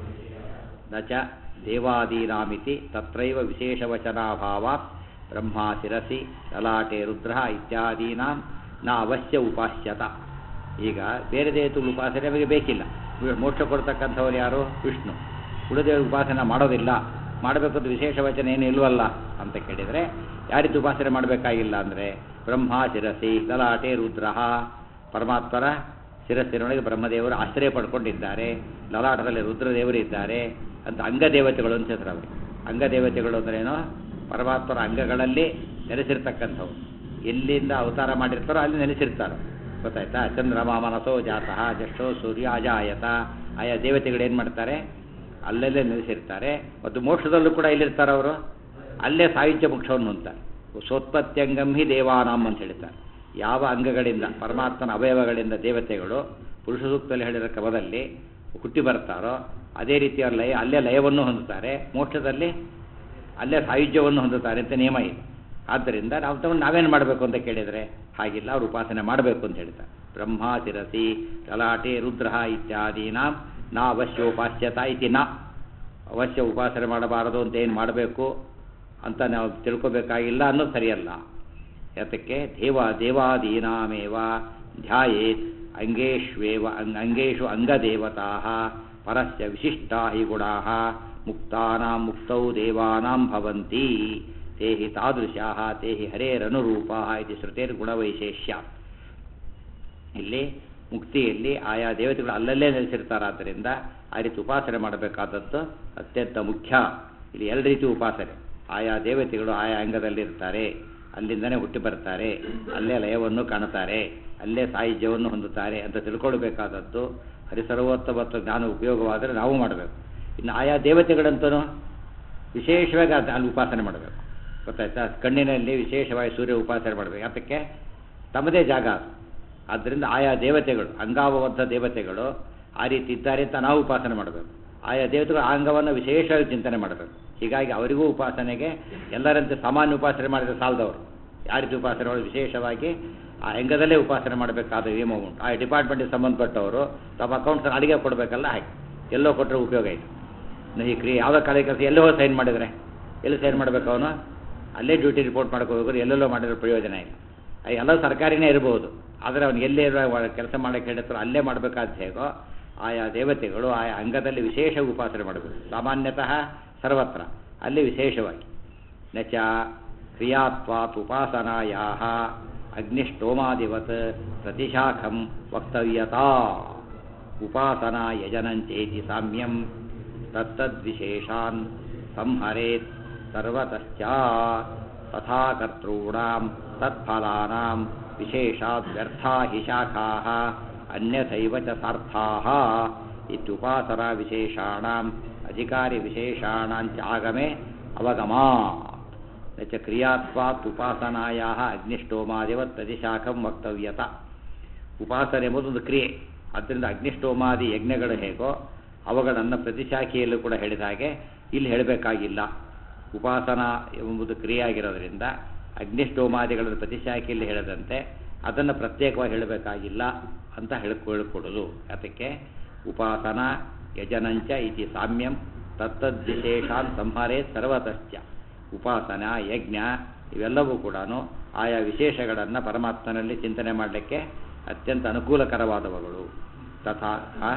न च देवादीनामिति तत्रैव विशेषवचनाभावात् ब्रह्मा शिरसि ललाटे रुद्रः इत्यादीनां ನ ಅವಶ್ಯ ಉಪಾಸ್ಯತ ಈಗ ಬೇರೆ ದೇವತೆಗಳ ಉಪಾಸನೆ ನಮಗೆ ಬೇಕಿಲ್ಲ ಮೋಕ್ಷ ಕೊಡ್ತಕ್ಕಂಥವ್ರು ಯಾರು ವಿಷ್ಣು ಉಳಿದೇವ್ರ ಉಪಾಸನೆ ಮಾಡೋದಿಲ್ಲ ಮಾಡಬೇಕಂತ ವಿಶೇಷ ವಚನ ಏನು ಇಲ್ವಲ್ಲ ಅಂತ ಕೇಳಿದರೆ ಯಾರಿದ್ದು ಉಪಾಸನೆ ಮಾಡಬೇಕಾಗಿಲ್ಲ ಅಂದರೆ ಬ್ರಹ್ಮ ಶಿರಸಿ ಲಲಾಟೆ ರುದ್ರ ಪರಮಾತ್ಮರ ಶಿರಸ್ಸಿನೊಳಗೆ ಬ್ರಹ್ಮದೇವರು ಆಶ್ರಯ ಪಡ್ಕೊಂಡಿದ್ದಾರೆ ಲಲಾಟದಲ್ಲಿ ರುದ್ರದೇವರು ಇದ್ದಾರೆ ಅಂತ ಅಂಗದೇವತೆಗಳು ಅಂತ ಹೆಸರು ಅವರಿಗೆ ಅಂಗದೇವತೆಗಳು ಅಂದ್ರೇನು ಪರಮಾತ್ಮರ ಅಂಗಗಳಲ್ಲಿ ನೆಲೆಸಿರ್ತಕ್ಕಂಥವು ಎಲ್ಲಿಂದ ಅವತಾರ ಮಾಡಿರ್ತಾರೋ ಅಲ್ಲಿ ನೆಲೆಸಿರ್ತಾರೆ ಗೊತ್ತಾಯ್ತಾ ಚಂದ್ರಮ ಮನಸೋ ಜಾತಃ ಜಷ್ಟೋ ಸೂರ್ಯ ಅಜಾಯತ ಆಯಾ ದೇವತೆಗಳು ಏನು ಮಾಡ್ತಾರೆ ಅಲ್ಲಲ್ಲೇ ನೆಲೆಸಿರ್ತಾರೆ ಮತ್ತು ಮೋಕ್ಷದಲ್ಲೂ ಕೂಡ ಎಲ್ಲಿರ್ತಾರೆ ಅವರು ಅಲ್ಲೇ ಸಾಯುಜ್ಯ ಮೋಕ್ಷವನ್ನು ಹೊಂದ್ತಾರೆ ಸೋತ್ಪತ್ತ್ಯಂಗಂ ಹಿ ದೇವಾನಾಂ ಅಂತ ಹೇಳ್ತಾರೆ ಯಾವ ಅಂಗಗಳಿಂದ ಪರಮಾತ್ಮನ ಅವಯವಗಳಿಂದ ದೇವತೆಗಳು ಪುರುಷ ಸೂಕ್ತದಲ್ಲಿ ಹೇಳಿರೋ ಕ್ರಮದಲ್ಲಿ ಹುಟ್ಟಿ ಬರ್ತಾರೋ ಅದೇ ರೀತಿಯ ಲಯ ಅಲ್ಲೇ ಲಯವನ್ನು ಹೊಂದುತ್ತಾರೆ ಮೋಕ್ಷದಲ್ಲಿ ಅಲ್ಲೇ ಸಾಯುಜ್ಯವನ್ನು ಹೊಂದುತ್ತಾರೆ ಅಂತ ನಿಯಮ ಇದೆ ಆದ್ದರಿಂದ ನಾವು ತಗೊಂಡು ನಾವೇನು ಮಾಡಬೇಕು ಅಂತ ಕೇಳಿದರೆ ಹಾಗಿಲ್ಲ ಅವ್ರು ಉಪಾಸನೆ ಮಾಡಬೇಕು ಅಂತ ಹೇಳ್ತಾರೆ ಬ್ರಹ್ಮ ಶಿರಸಿ ಲಲಾಟೆ ರುದ್ರ ಇತ್ಯಾದೀನಾಂ ನಾ ಅವಶ್ಯೋಪಾಸ್ಯತ ಇತಿ ನಾ ಅವಶ್ಯ ಉಪಾಸನೆ ಮಾಡಬಾರದು ಅಂತ ಏನು ಮಾಡಬೇಕು ಅಂತ ನಾವು ತಿಳ್ಕೊಬೇಕಾಗಿಲ್ಲ ಅನ್ನೋದು ಸರಿಯಲ್ಲ ಯಾತಕ್ಕೆ ದೇವ ದೇವಾದೀನಾಮೇವ ಧ್ಯಾಯೇತ್ ಅಂಗೇಶ್ವೇವ ಅಂಗ್ ಅಂಗೇಶು ಅಂಗದೇವತಾ ಪರಸ್ಯ ವಿಶಿಷ್ಟಾ ಹಿ ಗುಣಾ ಮುಕ್ತಾನಾಂ ಮುಕ್ತೌ ದೇವಾನಾಂ ಭವಂತಿ ತೇ ಹಿ ತಾದೃಶಾ ತೇ ಹಿ ಹರೇರನುರೂಪಾ ಇದು ಶ್ರುತೇರ್ಗುಣವೈಶೇಷ್ಯ ಇಲ್ಲಿ ಮುಕ್ತಿಯಲ್ಲಿ ಆಯಾ ದೇವತೆಗಳು ಅಲ್ಲಲ್ಲೇ ನೆಲೆಸಿರ್ತಾರಾದ್ದರಿಂದ ಆ ರೀತಿ ಉಪಾಸನೆ ಮಾಡಬೇಕಾದದ್ದು ಅತ್ಯಂತ ಮುಖ್ಯ ಇಲ್ಲಿ ಎರಡು ರೀತಿ ಉಪಾಸನೆ ಆಯಾ ದೇವತೆಗಳು ಆಯಾ ಅಂಗದಲ್ಲಿರ್ತಾರೆ ಅಲ್ಲಿಂದನೇ ಹುಟ್ಟಿ ಬರ್ತಾರೆ ಅಲ್ಲೇ ಲಯವನ್ನು ಕಾಣುತ್ತಾರೆ ಅಲ್ಲೇ ಸಾಹಿತ್ಯವನ್ನು ಹೊಂದುತ್ತಾರೆ ಅಂತ ತಿಳ್ಕೊಳ್ಬೇಕಾದದ್ದು ಹರಿಸರ್ವೋತ್ತಮತ್ವ ಜ್ಞಾನ ಉಪಯೋಗವಾದರೆ ನಾವು ಮಾಡಬೇಕು ಇನ್ನು ಆಯಾ ದೇವತೆಗಳಂತೂ ವಿಶೇಷವಾಗಿ ಅದು ಅಲ್ಲಿ ಉಪಾಸನೆ ಮಾಡಬೇಕು ಗೊತ್ತಾಯ್ತಾ ಕಣ್ಣಿನಲ್ಲಿ ವಿಶೇಷವಾಗಿ ಸೂರ್ಯ ಉಪಾಸನೆ ಮಾಡಬೇಕು ಅದಕ್ಕೆ ತಮ್ಮದೇ ಜಾಗ ಅದು ಆದ್ದರಿಂದ ಆಯಾ ದೇವತೆಗಳು ಅಂಗಾವಬದ್ಧ ದೇವತೆಗಳು ಆ ರೀತಿ ಇದ್ದಾರೆ ಅಂತ ನಾವು ಉಪಾಸನೆ ಮಾಡಬೇಕು ಆಯಾ ದೇವತೆಗಳ ಅಂಗವನ್ನು ವಿಶೇಷವಾಗಿ ಚಿಂತನೆ ಮಾಡಬೇಕು ಹೀಗಾಗಿ ಅವರಿಗೂ ಉಪಾಸನೆಗೆ ಎಲ್ಲರಂತೆ ಸಾಮಾನ್ಯ ಉಪಾಸನೆ ಮಾಡಿದ್ರೆ ಸಾಲದವರು ಯಾವ ರೀತಿ ಉಪಾಸನೆ ಮಾಡೋದು ವಿಶೇಷವಾಗಿ ಆ ಅಂಗದಲ್ಲೇ ಉಪಾಸನೆ ಮಾಡಬೇಕಾದ ನಿಯಮ ಉಂಟು ಆ ಡಿಪಾರ್ಟ್ಮೆಂಟ್ಗೆ ಸಂಬಂಧಪಟ್ಟವರು ತಮ್ಮ ಅಕೌಂಟ್ಸ್ ಅಡಿಗೆ ಕೊಡಬೇಕಲ್ಲ ಹಾಗೆ ಎಲ್ಲೋ ಕೊಟ್ಟರೆ ಉಪಯೋಗ ಇದೆ ಈ ಕ್ರಿಯೆ ಯಾವುದೋ ಕಾಲೇ ಕೆಲಸ ಎಲ್ಲೋ ಸೈನ್ ಮಾಡಿದರೆ ಎಲ್ಲಿ ಸೈನ್ ಮಾಡಬೇಕು ಅವನು ಅಲ್ಲೇ ಡ್ಯೂಟಿ ರಿಪೋರ್ಟ್ ಮಾಡ್ಕೋಬೇಕು ಎಲ್ಲೆಲ್ಲೋ ಮಾಡಿದ್ರೆ ಪ್ರಯೋಜನ ಇಲ್ಲ ಆ ಎಲ್ಲ ಸರ್ಕಾರಿನೇ ಇರಬಹುದು ಆದರೆ ಅವ್ನು ಎಲ್ಲೇ ಕೆಲಸ ಮಾಡೋಕ್ಕೆ ಹೇಳಿದ್ರು ಅಲ್ಲೇ ಮಾಡಬೇಕಾದ ಹೇಗೋ ಆಯಾ ದೇವತೆಗಳು ಆಯಾ ಅಂಗದಲ್ಲಿ ವಿಶೇಷ ಉಪಾಸನೆ ಮಾಡಬೇಕು ಸಾಮಾನ್ಯತಃ ಸರ್ವತ್ರ ಅಲ್ಲಿ ವಿಶೇಷವಾಗಿ ನಚ ಕ್ರಿಯಾತ್ವಾತ್ ಉಪಾಸನಾಯಾ ಅಗ್ನಿಷ್ಟೋಮಾದಿವತ್ ಪ್ರತಿಶಾಖಂ ವಕ್ತವ್ಯತಾ ಉಪಾಸನಾ ಯಜನಂಚೇತಿ ಸಾಮ್ಯಂ ತತ್ತದ್ವಿಶೇಷಾನ್ ಸಂಹರೇತ್ ಸರ್ವತಶ್ಚ ತಥಾ ಕರ್ತॄಣಾಂ ತತ್ಫಲಾನಾಂ ವಿಶೇಷಾತ್ ವ್ಯರ್ಥಾ ಹಿ ಶಾಖಾಃ ಅನ್ಯಥೈವ ಚ ಸಾರ್ಥಾಃ ಇತ್ಯುಪಾಸನಾ ವಿಶೇಷಾಣಾಂ ಅಧಿಕಾರಿ ವಿಶೇಷಾಣಾಂಚ ಆಗಮೆ ಅವಗಮಾ ನ ಚ ಕ್ರಿಯಾತ್ವಾತ್ ಉಪಾಸನಾಯಾಹ ಅಗ್ನಿಷ್ಟೋಮಾದಿವತ್ ಪ್ರತಿಶಾಖಂ ವಕ್ತವ್ಯತ ಉಪಾಸನೆ ಎಂಬುದು ಒಂದು ಕ್ರಿಯೆ ಆದ್ದರಿಂದ ಅಗ್ನಿಷ್ಟೋಮಾದಿ ಯಜ್ಞಗಳು ಹೇಗೋ ಅವುಗಳನ್ನು ಪ್ರತಿಶಾಖೆಯಲ್ಲೂ ಕೂಡ ಹೇಳಿದ ಹಾಗೆ ಇಲ್ಲಿ ಹೇಳಬೇಕಾಗಿಲ್ಲ ಉಪಾಸನಾ ಎಂಬುದು ಕ್ರಿಯೆ ಆಗಿರೋದ್ರಿಂದ ಅಗ್ನಿಷ್ಟೋಮಾದಿಗಳನ್ನು ಪ್ರತಿಶಾಖೆಯಲ್ಲಿ ಹೇಳದಂತೆ ಅದನ್ನು ಪ್ರತ್ಯೇಕವಾಗಿ ಹೇಳಬೇಕಾಗಿಲ್ಲ ಅಂತ ಹೇಳ್ಕೊಳ್ಕೊಡೋದು ಅದಕ್ಕೆ ಉಪಾಸನಾ ಯಜನಂಚ ಇತಿ ಸಾಮ್ಯಂ ತತ್ತದ್ವಿಶೇಷಾನ್ ಸಂಹಾರೇ ಸರ್ವತಶ್ಚ ಉಪಾಸನ ಯಜ್ಞ ಇವೆಲ್ಲವೂ ಕೂಡ ಆಯಾ ವಿಶೇಷಗಳನ್ನು ಪರಮಾತ್ಮನಲ್ಲಿ ಚಿಂತನೆ ಮಾಡಲಿಕ್ಕೆ ಅತ್ಯಂತ ಅನುಕೂಲಕರವಾದವುಗಳು ತಥಾ ಆ?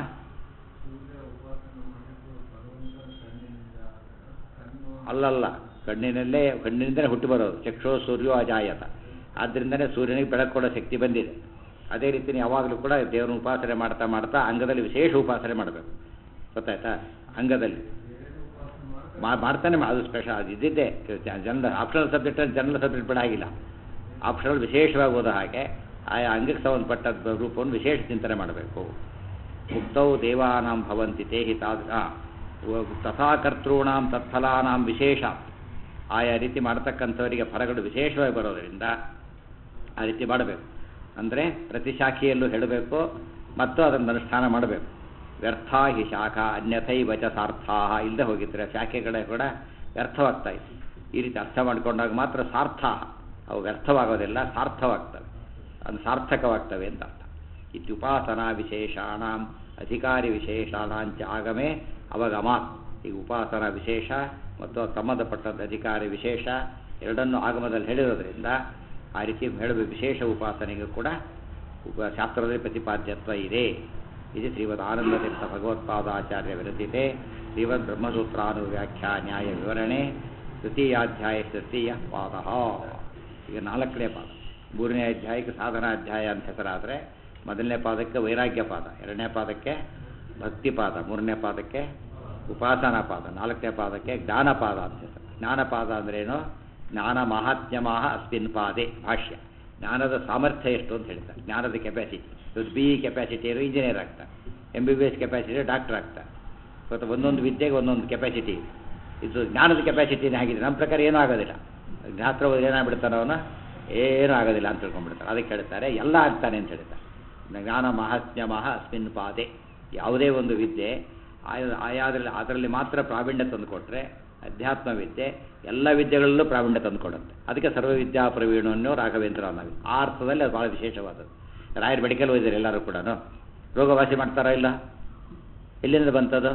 ಅಲ್ಲಲ್ಲ ಕಣ್ಣಿನಲ್ಲೇ ಕಣ್ಣಿನಿಂದಲೇ ಹುಟ್ಟಿ ಬರೋದು ಚಕ್ಷೋ ಸೂರ್ಯೋ ಅಜಾಯತ ಆದ್ದರಿಂದನೇ ಸೂರ್ಯನಿಗೆ ಬೆಳಕು ಕೊಡೋ ಶಕ್ತಿ ಬಂದಿದೆ ಅದೇ ರೀತಿ ನೀವು ಯಾವಾಗಲೂ ಕೂಡ ದೇವರ ಉಪಾಸನೆ ಮಾಡ್ತಾ ಮಾಡ್ತಾ ಅಂಗದಲ್ಲಿ ವಿಶೇಷ ಉಪಾಸನೆ ಮಾಡಬೇಕು ಗೊತ್ತಾಯ್ತಾ ಅಂಗದಲ್ಲಿ ಮಾ- ಮಾಡ್ತಾನೆ ಮಾ- ಅದು ಸ್ಪೆಷಲ್ ಅದು ಇದ್ದಿದ್ದೆ general optional subject general subject ಬಿಡ ಆಗಿಲ್ಲ ಆಪ್ಷನಲ್ ವಿಶೇಷವಾಗಿ ಓದೋ ಹಾಗೆ ಆಯಾ ಅಂಗಕ್ಕೆ ಸಂಬಂಧಪಟ್ಟ ರೂಪವನ್ನು ವಿಶೇಷ ಚಿಂತನೆ ಮಾಡಬೇಕು ಮುಕ್ತೌ ದೇವಾನಾಂ ಭವಂತಿ ತೇಹಿ ತಾದ್ ಆ, ವ- ತಥಾ ಕರ್ತॄಣಾಂ ತತ್ಫಲಾನಾಂ ವಿಶೇಷ ಆಯಾ ರೀತಿ ಮಾಡತಕ್ಕಂಥವರಿಗೆ ಫಲಗಳು ವಿಶೇಷವಾಗಿ ಬರೋದರಿಂದ ಆ ರೀತಿ ಮಾಡಬೇಕು ಅಂದರೆ ಪ್ರತಿ ಶಾಖೆಯಲ್ಲೂ ಹೇಳಬೇಕು ಮತ್ತು ಅದನ್ನು ಅನುಷ್ಠಾನ ಮಾಡಬೇಕು ವ್ಯರ್ಥ ಹಿ ಶಾಖಾ ಅನ್ಯಥೈವ ಚ ಸಾರ್ಥಾ ಇಲ್ಲದೆ ಹೋಗಿದ್ರೆ ಶಾಖೆಗಳೇ ಕೂಡ ವ್ಯರ್ಥವಾಗ್ತಾ ಇತ್ತು ಈ ರೀತಿ ಅರ್ಥ ಮಾಡಿಕೊಂಡಾಗ ಮಾತ್ರ ಸಾರ್ಥ ಅವು ವ್ಯರ್ಥವಾಗೋದಿಲ್ಲ ಸಾರ್ಥವಾಗ್ತವೆ ಅದು ಸಾರ್ಥಕವಾಗ್ತವೆ ಅಂತ ಅರ್ಥ ಇತ್ಯುಪಾಸನಾ ವಿಶೇಷಾಣಾಂ ಅಧಿಕಾರಿ ವಿಶೇಷಾಣಾಂಚ ಆಗಮೇ ಅವಗಮ ಈ ಉಪಾಸನಾ ವಿಶೇಷ ಮತ್ತು ಅದಕ್ಕೆ ಸಂಬಂಧಪಟ್ಟಂಥ ಅಧಿಕಾರಿ ವಿಶೇಷ ಎರಡನ್ನೂ ಆಗಮದಲ್ಲಿ ಹೇಳಿರೋದ್ರಿಂದ ಆ ರೀತಿ ಹೇಳಬೇಕು ವಿಶೇಷ ಉಪಾಸನೆಗೂ ಕೂಡ ಉಪ ಶಾಸ್ತ್ರದಲ್ಲಿ ಪ್ರತಿಪಾದ್ಯತ್ವ ಇದೆ ಇದು ಶ್ರೀಮದ್ ಆನಂದತೀರ್ಥ ಭಗವತ್ಪಾದಾಚಾರ್ಯ ವಿರಚಿತೆ ಶ್ರೀಮದ್ ಬ್ರಹ್ಮಸೂತ್ರಾನು ವ್ಯಾಖ್ಯಾ ನ್ಯಾಯ ವಿವರಣೆ ತೃತೀಯಾಧ್ಯಾಯ ತೃತೀಯ ಪಾದ ಈಗ ನಾಲ್ಕನೇ ಪಾದ ಮೂರನೇ ಅಧ್ಯಾಯಕ್ಕೆ ಸಾಧನಾ ಅಧ್ಯಾಯ ಅಂತ ಹೆಸರಾದರೆ ಮೊದಲನೇ ಪಾದಕ್ಕೆ ವೈರಾಗ್ಯ ಪಾದ ಎರಡನೇ ಪಾದಕ್ಕೆ ಭಕ್ತಿ ಪಾದ ಮೂರನೇ ಪಾದಕ್ಕೆ ಉಪಾಸನಾ ಪಾದ ನಾಲ್ಕನೇ ಪಾದಕ್ಕೆ ಜ್ಞಾನಪಾದ ಅಂತ ಹೆಸರು ಜ್ಞಾನಪಾದ ಅಂದ್ರೇನು ಜ್ಞಾನ ಮಹಾತ್ಮ್ಯಮಾಹ ಅಸ್ಮಿನ್ ಪಾದೆ ಭಾಷ್ಯ ಜ್ಞಾನದ ಸಾಮರ್ಥ್ಯ ಎಷ್ಟು ಅಂತ ಹೇಳ್ತಾರೆ ಜ್ಞಾನದ ಕೆಪಾಸಿಟಿ ಇವತ್ತು ಬಿ ಇ ಕೆಪಾಸಿಟಿ ಇರೋ ಇಂಜಿನಿಯರ್ ಆಗ್ತಾರೆ M B B S capacity doctor ಆಗ್ತಾರೆ ಇವತ್ತು ಒಂದೊಂದು ವಿದ್ಯೆಗೆ ಒಂದೊಂದು ಕೆಪಾಸಿಟಿ ಇದೆ ಇದು ಜ್ಞಾನದ ಕೆಪಾಸಿಟಿನೇ ಆಗಿದೆ ನಮ್ಮ ಪ್ರಕಾರ ಏನೂ ಆಗೋದಿಲ್ಲ ಜ್ಞಾತ್ರ ಏನಾಗ್ಬಿಡ್ತಾನೆ ಅವನು ಏನೂ ಆಗೋದಿಲ್ಲ ಅಂತ ತಿಳ್ಕೊಂಡ್ಬಿಡ್ತಾರೆ ಅದಕ್ಕೆ ಹೇಳ್ತಾರೆ ಎಲ್ಲ ಆಗ್ತಾನೆ ಅಂತ ಹೇಳ್ತಾರೆ ಜ್ಞಾನ ಮಹಾತ್ಮ್ಯ ಮಹ ಅಸ್ಮಿನ್ ಪಾದೆ ಯಾವುದೇ ಒಂದು ವಿದ್ಯೆ ಆಯಾ ಆಯಾದ್ರಲ್ಲಿ ಅದರಲ್ಲಿ ಮಾತ್ರ ಪ್ರಾವೀಣ್ಯ ತಂದುಕೊಟ್ರೆ ಅಧ್ಯಾತ್ಮ ವಿದ್ಯೆ ಎಲ್ಲ ವಿದ್ಯೆಗಳಲ್ಲೂ ಪ್ರಾವೀಣ್ಯ ತಂದುಕೊಡುತ್ತೆ ಅದಕ್ಕೆ ಸರ್ವವಿದ್ಯಾ ಪ್ರವೀಣವನ್ನು ರಾಘವೇಂದ್ರ ಅನ್ನೋದು ಆ ಅರ್ಥದಲ್ಲಿ ಅದು ಭಾಳ ವಿಶೇಷವಾದದ್ದು ರಾಯರ್ ಮೆಡಿಕಲ್ ವೈದ್ಯರು ಎಲ್ಲರೂ ಕೂಡ ರೋಗವಾಸಿ ಮಾಡ್ತಾರಾ ಇಲ್ಲ ಎಲ್ಲಿಂದ ಬಂತದು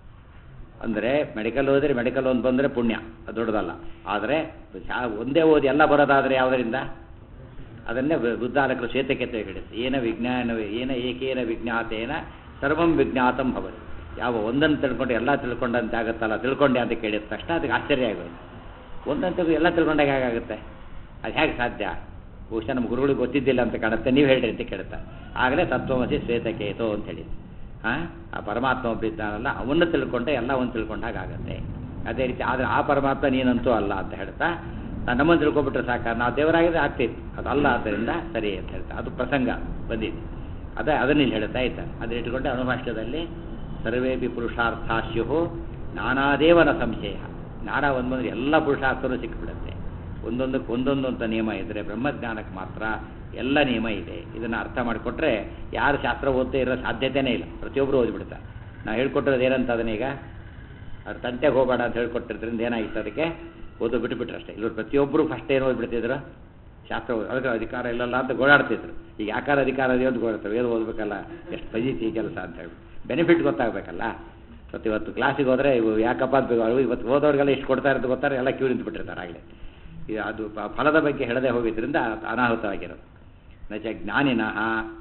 ಅಂದರೆ ಮೆಡಿಕಲ್ ಓದಿದ್ರೆ ಮೆಡಿಕಲ್ ಒಂದು ಬಂದರೆ ಪುಣ್ಯ ಅದು ದೊಡ್ಡದಲ್ಲ ಆದರೆ ಶಾ- ಒಂದೇ ಓದಿ ಎಲ್ಲ ಬರೋದಾದರೆ ಯಾವುದರಿಂದ ಅದನ್ನೇ ಬು- ಬುದ್ಧಾಲಕರು ಶ್ವೇತಕೆತೆ ಹೇಳಿದ್ರು ಏನ ವಿಜ್ಞಾನವೇ ಏನ ಏಕೇನ ವಿಜ್ಞಾತೇನ ಸರ್ವಂ ವಿಜ್ಞಾತಂ ಭವತಿ ಯಾವ ಒಂದನ್ನು ತಿಳ್ಕೊಂಡು ಎಲ್ಲ ತಿಳ್ಕೊಂಡಂತೆ ಆಗುತ್ತಲ್ಲ ತಿಳ್ಕೊಂಡೆ ಅಂತ ಕೇಳಿದ ತಕ್ಷಣ ಅದಕ್ಕೆ ಆಶ್ಚರ್ಯ ಆಗೋದು ಒಂದನ್ನು ತಿಳ್ಕೊಂಡು ಎಲ್ಲ ತಿಳ್ಕೊಂಡಾಗ ಹೇಗಾಗುತ್ತೆ ಅದು ಹೇಗೆ ಸಾಧ್ಯ ಬಹುಶಃ ನಮ್ಮ ಗುರುಗಳಿಗೆ ಗೊತ್ತಿದ್ದಿಲ್ಲ ಅಂತ ಕಾಣುತ್ತೆ ನೀವು ಹೇಳ್ರಿ ಅಂತ ಕೇಳ್ತಾರೆ ಆಗಲೇ ತತ್ವಮಸಿ ಶ್ವೇತಕೇತು ಅಂತ ಹೇಳಿದ್ದು ಹಾಂ ಆ ಪರಮಾತ್ಮ ಒಬ್ಬಿದ್ದಾನಲ್ಲ ಅವನ್ನ ತಿಳ್ಕೊಂಡೆ ಎಲ್ಲ ಅವನು ತಿಳ್ಕೊಂಡಾಗ ಆಗುತ್ತೆ ಅದೇ ರೀತಿ ಆದರೆ ಆ ಪರಮಾತ್ಮ ನೀನಂತೂ ಅಲ್ಲ ಅಂತ ಹೇಳ್ತಾ ನಾನು ನಮ್ಮನ್ನು ತಿಳ್ಕೊಬಿಟ್ರೆ ಸಾಕ ನಾವು ದೇವರಾಗಿದ್ರೆ ಆಗ್ತಿತ್ತು ಅದಲ್ಲ ಆದ್ದರಿಂದ ಸರಿ ಅಂತ ಹೇಳ್ತಾ ಅದು ಪ್ರಸಂಗ ಬಂದಿದೆ ಅದೇ ಅದನ್ನ ಇಲ್ಲಿ ಹೇಳ್ತಾ ಇದ್ದಾರೆ ಅದನ್ನ ಇಟ್ಕೊಂಡೆ ಅನುಭಾಷ್ಯದಲ್ಲಿ ಸರ್ವೇಪಿ ಪುರುಷಾರ್ಥಾಶ್ಯು ನಾನಾದೇವನ ಸಂಶಯ ಜ್ಞಾನ ಒಂದು ಬಂದರೆ ಎಲ್ಲ ಪುರುಷಾರ್ಥನೂ ಸಿಕ್ಕಿಬಿಡುತ್ತೆ ಒಂದೊಂದಕ್ಕೆ ಒಂದೊಂದು ಅಂತ ನಿಯಮ ಇದ್ದರೆ ಬ್ರಹ್ಮಜ್ಞಾನಕ್ಕೆ ಮಾತ್ರ ಎಲ್ಲ ನಿಯಮ ಇದೆ ಇದನ್ನು ಅರ್ಥ ಮಾಡಿಕೊಟ್ರೆ ಯಾರು ಶಾಸ್ತ್ರ ಓದ್ತಾ ಇರೋ ಸಾಧ್ಯತೆಯೇ ಇಲ್ಲ ಪ್ರತಿಯೊಬ್ಬರು ಓದಿಬಿಡ್ತಾರೆ ನಾವು ಹೇಳ್ಕೊಟ್ಟಿರೋದು ಏನಂತ ಅದನ್ನೀಗ ಅವ್ರು ತಂಟೆಗೆ ಹೋಗಬೇಡ ಅಂತ ಹೇಳ್ಕೊಟ್ಟಿದ್ರಿಂದ ಏನಾಗಿತ್ತು ಅದಕ್ಕೆ ಓದು ಬಿಟ್ಟುಬಿಟ್ರು ಅಷ್ಟೇ ಇಲ್ಲವ್ರು ಪ್ರತಿಯೊಬ್ಬರು ಫಸ್ಟ್ ಏನು ಓದ್ಬಿಡ್ತಿದ್ರು ಶಾಸ್ತ್ರ ಓದ್- ಅದಕ್ಕೆ ಅಧಿಕಾರ ಇಲ್ಲಲ್ಲ ಅಂತ ಗೋಳಾಡ್ತಿದ್ರು ಈಗ ಯಾಕಾರ ಅಧಿಕಾರ ಇದೆ ಅಂತ ಗೋಳಾಡ್ತಾರೆ ಏನು ಓದಬೇಕಲ್ಲ ಎಷ್ಟು ಫಜೀತಿ ಕೆಲಸ ಅಂತ ಹೇಳಿ ಬೆನಿಫಿಟ್ ಗೊತ್ತಾಗಬೇಕಲ್ಲ ಮತ್ತು ಇವತ್ತು ಕ್ಲಾಸಿಗೆ ಹೋದರೆ ಇವು ಯಾಕಪ್ಪ ಅಂತ ಬೇಕು ಇವತ್ತು ಓದೋರಿಗೆಲ್ಲ ಇಷ್ಟು ಕೊಡ್ತಾ ಇರೋದು ಗೊತ್ತಾರೆ ಎಲ್ಲ ಕ್ಯೂ ನಿಂತ್ಬಿಟ್ಟಿರ್ತಾರೆ ಆಗಲೇ ಇದು ಅದು ಪ- ಫಲದ ಬಗ್ಗೆ ಹೇಳದೆ ಹೋಗಿದ್ರಿಂದ ಅನಾಹುತವಾಗಿರೋದು ನಚ ಜ್ಞಾನಿನಃ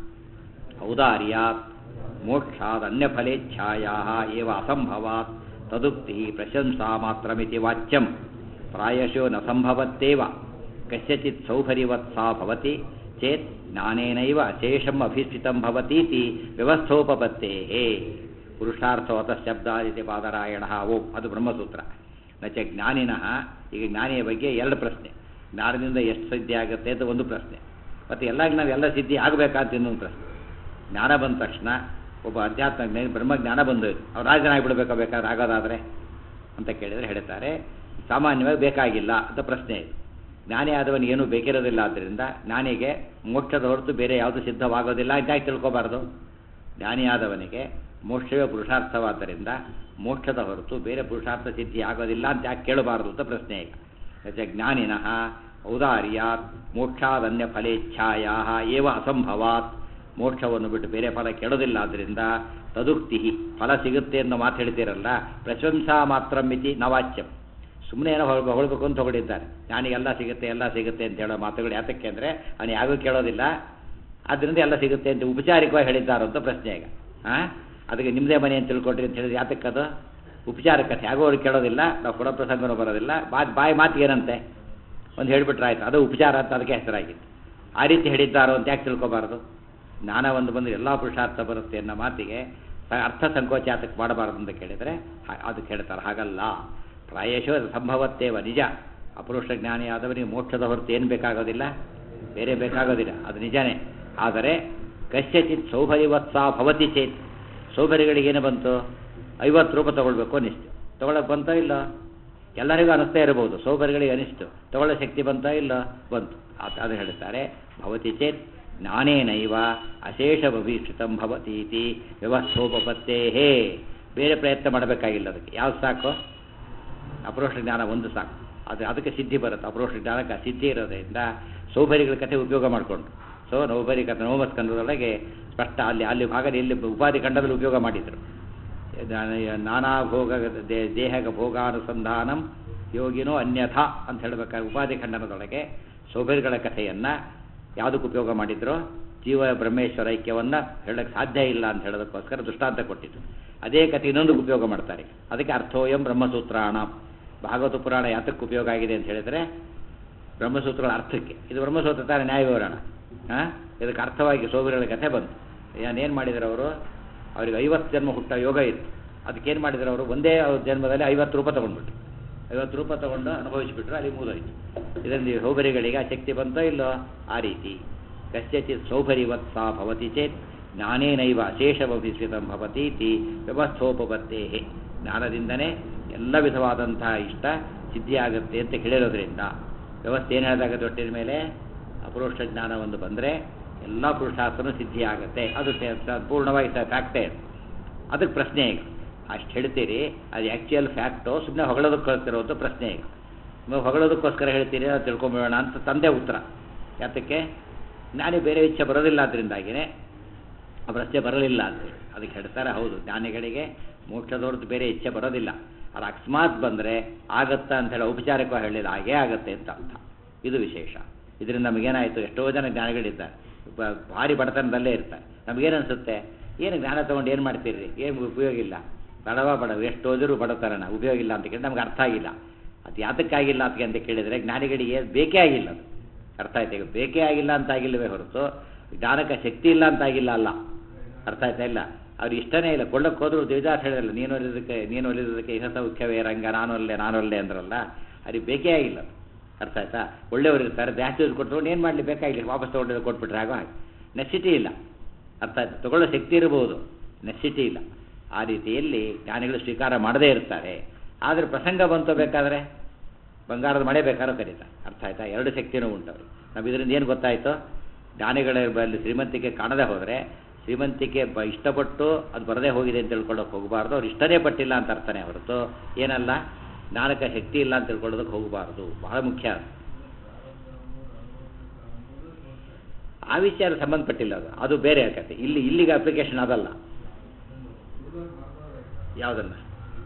ಔದಾರ್ಯಾತ್ ಮೋಕ್ಷಾದ್ ಅನ್ಯಫಲೇಚ್ಛಾಯಾ ಏವ ಅಸಂಭವಾತ್ ತದುಕ್ತಿ ಪ್ರಶಂಸಾ ಮಾತ್ರಮಿತಿ ವಾಚ್ಯಂ ಪ್ರಾಯಶೋ ನ ಸಂಭವತ್ತೇವ ಕಸ್ಯಚಿತ್ ಸೌಭರಿವತ್ ಸಾ ಭವತಿ ಚೇತ್ ಜ್ಞಾನೇನೈವ ಅಶೇಷಂ ಅಭಿಸ್ಥಿತಂ ಭವತೀತಿ ವ್ಯವಸ್ಥೋಪಪತ್ತೇಹೇ ಪುರುಷಾರ್ಥವತ ಶಬ್ದಾದಿತಿ ಪಾದರಾಯಣ ಓಂ ಅದು ಬ್ರಹ್ಮಸೂತ್ರ ನಚ ಜ್ಞಾನಿನಃ ಈಗ ಜ್ಞಾನಿಯ ಬಗ್ಗೆ ಎರಡು ಪ್ರಶ್ನೆ ಜ್ಞಾನದಿಂದ ಎಷ್ಟು ಸಿದ್ಧಿ ಆಗುತ್ತೆ ಅಂತ ಒಂದು ಪ್ರಶ್ನೆ ಮತ್ತು ಎಲ್ಲ ಜ್ಞಾನ ಎಲ್ಲ ಸಿದ್ಧಿ ಆಗಬೇಕಂತ ಇನ್ನೊಂದು ಪ್ರಶ್ನೆ ಜ್ಞಾನ ಬಂದ ತಕ್ಷಣ ಒಬ್ಬ ಅಧ್ಯಾತ್ಮ ಜ್ಞಾನಿ ಬ್ರಹ್ಮಜ್ಞಾನ ಬಂದು ಅವ್ರು ರಾಜನಾಗಿಬಿಡ್ಬೇಕಾ ಬೇಕಾದ್ರೆ ಆಗೋದಾದರೆ ಅಂತ ಕೇಳಿದರೆ ಹೇಳ್ತಾರೆ ಸಾಮಾನ್ಯವಾಗಿ ಬೇಕಾಗಿಲ್ಲ ಅಂತ ಪ್ರಶ್ನೆ ಇದೆ ಜ್ಞಾನಿ ಆದವನಿಗೆ ಏನೂ ಬೇಕಿರೋದಿಲ್ಲ ಆದ್ದರಿಂದ ಜ್ಞಾನಿಗೆ ಮೋಕ್ಷದ ಹೊರತು ಬೇರೆ ಯಾವುದು ಸಿದ್ಧವಾಗೋದಿಲ್ಲ ಅಂತ ಯಾಕೆ ತಿಳ್ಕೊಬಾರ್ದು ಜ್ಞಾನಿಯಾದವನಿಗೆ ಮೋಕ್ಷವೇ ಪುರುಷಾರ್ಥವಾದ್ದರಿಂದ ಮೋಕ್ಷದ ಹೊರತು ಬೇರೆ ಪುರುಷಾರ್ಥ ಸಿದ್ಧಿ ಆಗೋದಿಲ್ಲ ಅಂತ ಯಾಕೆ ಕೇಳಬಾರದು ಅಂತ ಪ್ರಶ್ನೆ ಈಗ ಯಚ ಜ್ಞಾನಿನಃ ಔದಾರ್ಯಾತ್ ಮೋಕ್ಷಾದನ್ಯ ಫಲೇಚ್ಛಾಯಾ ಏವ ಅಸಂಭವಾತ್ ಮೋಕ್ಷವನ್ನು ಬಿಟ್ಟು ಬೇರೆ ಫಲ ಕೆಡೋದಿಲ್ಲ ಆದ್ದರಿಂದ ತದುಕ್ತಿ ಫಲ ಸಿಗುತ್ತೆ ಅನ್ನೋ ಮಾತು ಹೇಳ್ತೀರಲ್ಲ ಪ್ರಶಂಸಾ ಮಾತ್ರ ಮಿತಿ ನವಾಚ್ಯಂ ಸುಮ್ಮನೆ ಏನೋ ಹೊಳ್ ಹೊಳ್ಬೇಕು ಅಂತ ಹೊಗಳಿದ್ದಾರೆ ಜ್ಞಾನಿಗೆಲ್ಲ ಸಿಗುತ್ತೆ ಎಲ್ಲ ಸಿಗುತ್ತೆ ಅಂತ ಹೇಳೋ ಮಾತುಗಳು ಯಾತಕ್ಕೆ ಅಂದರೆ ಅವನು ಯಾಗೂ ಕೇಳೋದಿಲ್ಲ ಆದ್ದರಿಂದ ಎಲ್ಲ ಸಿಗುತ್ತೆ ಅಂತ ಉಪಚಾರಿಕವಾಗಿ ಹೇಳಿದ್ದಾರೋ ಅಂತ ಪ್ರಶ್ನೆ ಈಗ ಹಾಂ ಅದಕ್ಕೆ ನಿಮ್ಮದೇ ಮನೆ ಅಂತ ತಿಳ್ಕೊಟ್ರಿ ಅಂತ ಹೇಳಿದ್ರೆ ಯಾತಕ್ಕೆ ಅದು ಉಪಚಾರ ಕಥೆ ಯಾಗೋ ಅವ್ರಿಗೆ ಕೇಳೋದಿಲ್ಲ ನಾವು ಕೊಡೋ ಪ್ರಸಂಗನೂ ಬರೋದಿಲ್ಲ ಬಾ ಬಾಯಿ ಮಾತಿಗೆ ಏನಂತೆ ಒಂದು ಹೇಳಿಬಿಟ್ರೆ ಆಯ್ತು ಅದು ಉಪಚಾರ ಅಂತ ಅದಕ್ಕೆ ಹೆಸರಾಗಿತ್ತು ಆ ರೀತಿ ಹೇಳಿದ್ದಾರೋ ಅಂತ ಯಾಕೆ ತಿಳ್ಕೊಬಾರ್ದು ಜ್ಞಾನ ಒಂದು ಬಂದು ಎಲ್ಲ ಪುರುಷಾರ್ಥ ಬರುತ್ತೆ ಅನ್ನೋ ಮಾತಿಗೆ ಸ- ಅರ್ಥ ಸಂಕೋಚ ಯಾತಕ್ಕೆ ಮಾಡಬಾರ್ದು ಅಂತ ಕೇಳಿದರೆ ಹಾ- ಅದಕ್ಕೆ ಹೇಳ್ತಾರೆ ಹಾಗಲ್ಲ ಪ್ರಾಯಶೋ ಅದು ಸಂಭವತ್ತೇವ ನಿಜ ಅಪುರುಷ ಜ್ಞಾನಿಯಾದವನಿಗೆ ಮೋಕ್ಷದ ಹೊರತು ಏನು ಬೇಕಾಗೋದಿಲ್ಲ ಬೇರೆ ಬೇಕಾಗೋದಿಲ್ಲ ಅದು ನಿಜನೇ ಆದರೆ ಕಶ್ಯಚಿತ್ ಸೌಭರಿವತ್ಸ ಭವತಿ ಚೇತ್ ಸೌಭರಿಗಳಿಗೇನು ಬಂತು ಐವತ್ತು ರೂಪಾಯಿ ತೊಗೊಳ್ಬೇಕು ಅನಿಸ್ತು ತೊಗೊಳಕ್ಕೆ ಬಂತೋ ಇಲ್ಲ ಎಲ್ಲರಿಗೂ ಅನಿಸ್ತಾ ಇರಬಹುದು ಸೌಭರಿಗಳಿಗೆ ಅನಿಸ್ತು ತಗೊಳ್ಳೋ ಶಕ್ತಿ ಬಂತೋ ಇಲ್ಲ ಬಂತು ಅದು ಅದು ಹೇಳ್ತಾರೆ ಭವತಿ ಚೇತ್ ಜ್ಞಾನೇನೈವ ಅಶೇಷ ಭವಿಷ್ಯತಂ ಭವತೀತಿ ವ್ಯವಸ್ಥೋಪತ್ತೇಹೇ ಬೇರೆ ಪ್ರಯತ್ನ ಮಾಡಬೇಕಾಗಿಲ್ಲ ಅದಕ್ಕೆ ಯಾವ್ದು ಸಾಕು ಅಪರೋಕ್ಷ ಜ್ಞಾನ ಒಂದು ಸಾಕು ಅದು ಅದಕ್ಕೆ ಸಿದ್ಧಿ ಬರುತ್ತೆ ಅಪರೋಕ್ಷ ಜ್ಞಾನಕ್ಕೆ ಆ ಸಿದ್ಧಿ ಇರೋದ್ರಿಂದ ಸೌಭರಿಗಳ ಕಥೆ ಉಪಯೋಗ ಮಾಡಿಕೊಂಡು ಸೊ ನೌಭರಿ ಕಥೆ ನವಮಸ್ಕಂದದೊಳಗೆ ಸ್ಪಷ್ಟ ಅಲ್ಲಿ ಅಲ್ಲಿ ಭಾಗದಲ್ಲಿ ಎಲ್ಲಿ ಉಪಾಧಿ ಖಂಡದಲ್ಲಿ ಉಪಯೋಗ ಮಾಡಿದರು ನಾನಾ ಭೋಗ ದೇ- ದೇಹಗ ಭೋಗಾನುಸಂಧಾನಂ ಯೋಗಿನೋ ಅನ್ಯಥಾ ಅಂತ ಹೇಳಬೇಕಾದ್ರೆ ಉಪಾಧಿ ಖಂಡನದೊಳಗೆ ಸೌಭರಿಗಳ ಕಥೆಯನ್ನು ಯಾವುದಕ್ಕೆ ಉಪಯೋಗ ಮಾಡಿದ್ರು ಜೀವ ಬ್ರಹ್ಮೇಶ್ವರ ಐಕ್ಯವನ್ನು ಹೇಳಕ್ಕೆ ಸಾಧ್ಯ ಇಲ್ಲ ಅಂತ ಹೇಳೋದಕ್ಕೋಸ್ಕರ ದೃಷ್ಟಾಂತ ಕೊಟ್ಟಿದ್ದು ಅದೇ ಕಥೆ ಇನ್ನೊಂದಕ್ಕೆ ಉಪಯೋಗ ಮಾಡ್ತಾರೆ ಅದಕ್ಕೆ ಅರ್ಥೋಯಂ ಬ್ರಹ್ಮಸೂತ್ರಾಣ ಭಾಗವತ ಪುರಾಣ ಯಾತಕ್ಕೆ ಉಪಯೋಗ ಆಗಿದೆ ಅಂತ ಹೇಳಿದರೆ ಬ್ರಹ್ಮಸೂತ್ರಗಳ ಅರ್ಥಕ್ಕೆ ಇದು ಬ್ರಹ್ಮಸೂತ್ರ ತಾನೇ ನ್ಯಾಯ ವಿವರಣ ಹಾಂ ಇದಕ್ಕೆ ಅರ್ಥವಾಗಿ ಸೋಬರಿಗಳ ಕಥೆ ಬಂತು ಏನೇನು ಮಾಡಿದ್ರು ಅವರು ಅವ್ರಿಗೆ ಐವತ್ತು ಜನ್ಮ ಹುಟ್ಟ ಯೋಗ ಇತ್ತು ಅದಕ್ಕೇನು ಮಾಡಿದ್ರು ಅವರು ಒಂದೇ ಜನ್ಮದಲ್ಲಿ ಐವತ್ತು ರೂಪಾಯಿ ತೊಗೊಂಡ್ಬಿಟ್ರು ಐವತ್ತು ರೂಪಾಯಿ ತೊಗೊಂಡು ಅನುಭವಿಸಿಬಿಟ್ರು ಅಲ್ಲಿ ಮುಗಿದೋಯ್ತು ಇದರಿಂದ ಈ ಸೌಭರಿಗಳಿಗೆ ಆ ಶಕ್ತಿ ಬಂತೋ ಇಲ್ಲೋ ಆ ರೀತಿ ಕಸ್ಯಚಿತ್ ಸೌಭರಿವತ್ ಸಾ ಭವತಿ ಚೇತ್ ಜ್ಞಾನೇನೈವ ಅಶೇಷವಭಿಸ್ವಿತಂ ಭವತೀತಿ ವ್ಯವಸ್ಥೋಪತ್ತೇಹೆ ಜ್ಞಾನದಿಂದನೇ ಎಲ್ಲ ವಿಧವಾದಂತಹ ಇಷ್ಟ ಸಿದ್ಧಿಯಾಗುತ್ತೆ ಅಂತ ಹೇಳಿರೋದ್ರಿಂದ ವ್ಯವಸ್ಥೆ ಏನು ಹೇಳಿದಾಗುತ್ತೆ ಒಟ್ಟಿನ ಮೇಲೆ ಅಪರೋಕ್ಷ ಜ್ಞಾನ ಒಂದು ಬಂದರೆ ಎಲ್ಲ ಪುರುಷಾರ್ಥನೂ ಸಿದ್ಧಿಯಾಗುತ್ತೆ ಅದು ತೆ- ತ- ಪೂರ್ಣವಾಗಿ ಫ್ಯಾಕ್ಟೇ ಅದಕ್ಕೆ ಪ್ರಶ್ನೆ ಈಗ ಅಷ್ಟು ಹೇಳ್ತೀರಿ ಅದು ಆ್ಯಕ್ಚುಯಲ್ ಫ್ಯಾಕ್ಟು ಸುಮ್ಮನೆ ಹೊಗಳೋದಕ್ಕೋಸ್ಕರ ಅಂತ ಪ್ರಶ್ನೆ ಈಗ ನೀವು ಹೊಗಳೋದಕ್ಕೋಸ್ಕರ ಹೇಳ್ತೀರಿ ಅದು ತಿಳ್ಕೊಂಬಿಡೋಣ ಅಂತ ತಂದೆ ಉತ್ತರ ಯಾತಕ್ಕೆ ಜ್ಞಾನಿ ಬೇರೆ ಇಚ್ಛೆ ಬರೋದಿಲ್ಲ ಅದರಿಂದಾಗಿನೇ ಆ ಪ್ರಶ್ನೆ ಬರಲಿಲ್ಲ ಅಂತ ಅದಕ್ಕೆ ಹೇಳ್ತಾರೆ ಹೌದು ಜ್ಞಾನಿಗಳಿಗೆ ಮೋಕ್ಷದ ಹೊರತು ಬೇರೆ ಇಚ್ಛೆ ಬರೋದಿಲ್ಲ ಅದು ಅಕಸ್ಮಾತ್ ಬಂದರೆ ಆಗತ್ತಾ ಅಂತ ಹೇಳಿ ಔಪಚಾರಿಕವಾಗಿ ಹೇಳಿಲ್ಲ ಹಾಗೇ ಆಗತ್ತೆ ಅಂತ ಅರ್ಥ ಇದು ವಿಶೇಷ ಇದರಿಂದ ನಮಗೇನಾಯಿತು ಎಷ್ಟೋ ಜನ ಜ್ಞಾನಿಗಳಿದ್ದಾರೆ ಬ- ಭಾರಿ ಬಡತನದಲ್ಲೇ ಇರ್ತಾರೆ ನಮಗೇನು ಅನಿಸುತ್ತೆ ಏನು ಜ್ಞಾನ ತೊಗೊಂಡು ಏನು ಮಾಡ್ತೀರಿ ಏನು ಉಪಯೋಗ ಇಲ್ಲ ಬಡವ ಬಡವ ಎಷ್ಟು ಓದಿದ್ರು ಬಡತನ ಉಪಯೋಗ ಇಲ್ಲ ಅಂತ ಕೇಳಿ ನಮ್ಗೆ ಅರ್ಥ ಆಗಿಲ್ಲ ಅದು ಯಾತಕ್ಕಾಗಿಲ್ಲ ಅದಕ್ಕೆ ಅಂತ ಕೇಳಿದರೆ ಜ್ಞಾನಿಗಳಿಗೆ ಬೇಕೇ ಆಗಿಲ್ಲ ಅದು ಅರ್ಥ ಆಯ್ತಾ ಈಗ ಬೇಕೇ ಆಗಿಲ್ಲ ಅಂತ ಆಗಿಲ್ಲವೇ ಹೊರತು ಜ್ಞಾನಕ್ಕೆ ಶಕ್ತಿ ಇಲ್ಲ ಅಂತ ಆಗಿಲ್ಲ ಅಲ್ಲ ಅರ್ಥ ಆಯ್ತಾ ಇಲ್ಲ ಅವ್ರು ಇಷ್ಟನೇ ಇಲ್ಲ ಕೊಳ್ಳಕ್ಕೆ ಹೋದ್ರು ದೇವದಾಸ್ ಹೇಳಿದ್ರಲ್ಲ ನೀನು ಒಲಿದಕ್ಕೆ ನೀನು ಒಲಿದಕ್ಕೆ ಇಹಸ ಮುಖ್ಯವೇ ರಂಗ ನಾನು ಒಲ್ಲೆ ನಾನು ಒಲ್ಲೆ ಅಂದ್ರಲ್ಲ ಅವ್ರಿಗೆ ಬೇಕೇ ಆಗಿಲ್ಲ ಅದು. ಅರ್ಥ ಆಯ್ತಾ ಒಳ್ಳೆಯವರು ಇರ್ತಾರೆ ಜಾಸ್ತಿ ಕೊಟ್ಟು ಏನು ಮಾಡಲಿ ಬೇಕಾಗಿಲ್ಲ ವಾಪಸ್ ತೊಗೊಂಡು ಕೊಟ್ಬಿಟ್ರೆ ಆಗೋ ಹಾಗೆ ನೆಸಿಟಿ ಇಲ್ಲ ಅರ್ಥ ಆಯ್ತು ತಗೊಳ್ಳೋ ಶಕ್ತಿ ಇರಬಹುದು ನೆಸಿಟಿ ಇಲ್ಲ ಆ ರೀತಿಯಲ್ಲಿ ಜ್ಞಾನಿಗಳು ಸ್ವೀಕಾರ ಮಾಡದೇ ಇರ್ತಾರೆ ಆದರೆ ಪ್ರಸಂಗ ಬಂತು ಬೇಕಾದರೆ ಬಂಗಾರದ ಮಳೆ ಬೇಕಾದ್ರೂ ಕರೀತಾರೆ ಅರ್ಥ ಆಯ್ತಾ ಎರಡು ಶಕ್ತಿನೂ ಉಂಟು ಅವ್ರಿಗೆ ನಾವು ಇದರಿಂದ ಏನು ಗೊತ್ತಾಯಿತು ಜ್ಞಾನಿಗಳ ಬಳಿ ಶ್ರೀಮಂತಿಕೆ ಕಾಣದೆ ಹೋದರೆ ಶ್ರೀಮಂತಿಕೆ ಬ ಇಷ್ಟಪಟ್ಟು ಅದು ಬರದೇ ಹೋಗಿದೆ ಅಂತ ತಿಳ್ಕೊಳ್ಳೋಕೆ ಹೋಗಬಾರ್ದು ಅವ್ರು ಇಷ್ಟನೇ ಪಟ್ಟಿಲ್ಲ ಅಂತ ಅರ್ಥನೇ ಹೊರತು ಏನಲ್ಲ ಜ್ಞಾನಕ್ಕೆ ಶಕ್ತಿ ಇಲ್ಲ ಅಂತ ತಿಳ್ಕೊಳ್ಳೋದಕ್ಕೆ ಹೋಗಬಾರ್ದು ಬಹಳ ಮುಖ್ಯ ಅದು. ಆ ವಿಚಾರ ಸಂಬಂಧಪಟ್ಟಿಲ್ಲ ಅದು ಅದು ಬೇರೆ ಕತೆ ಇಲ್ಲಿ ಇಲ್ಲಿಗೆ ಅಪ್ಲಿಕೇಶನ್ ಅದಲ್ಲ ಯಾವುದನ್ನ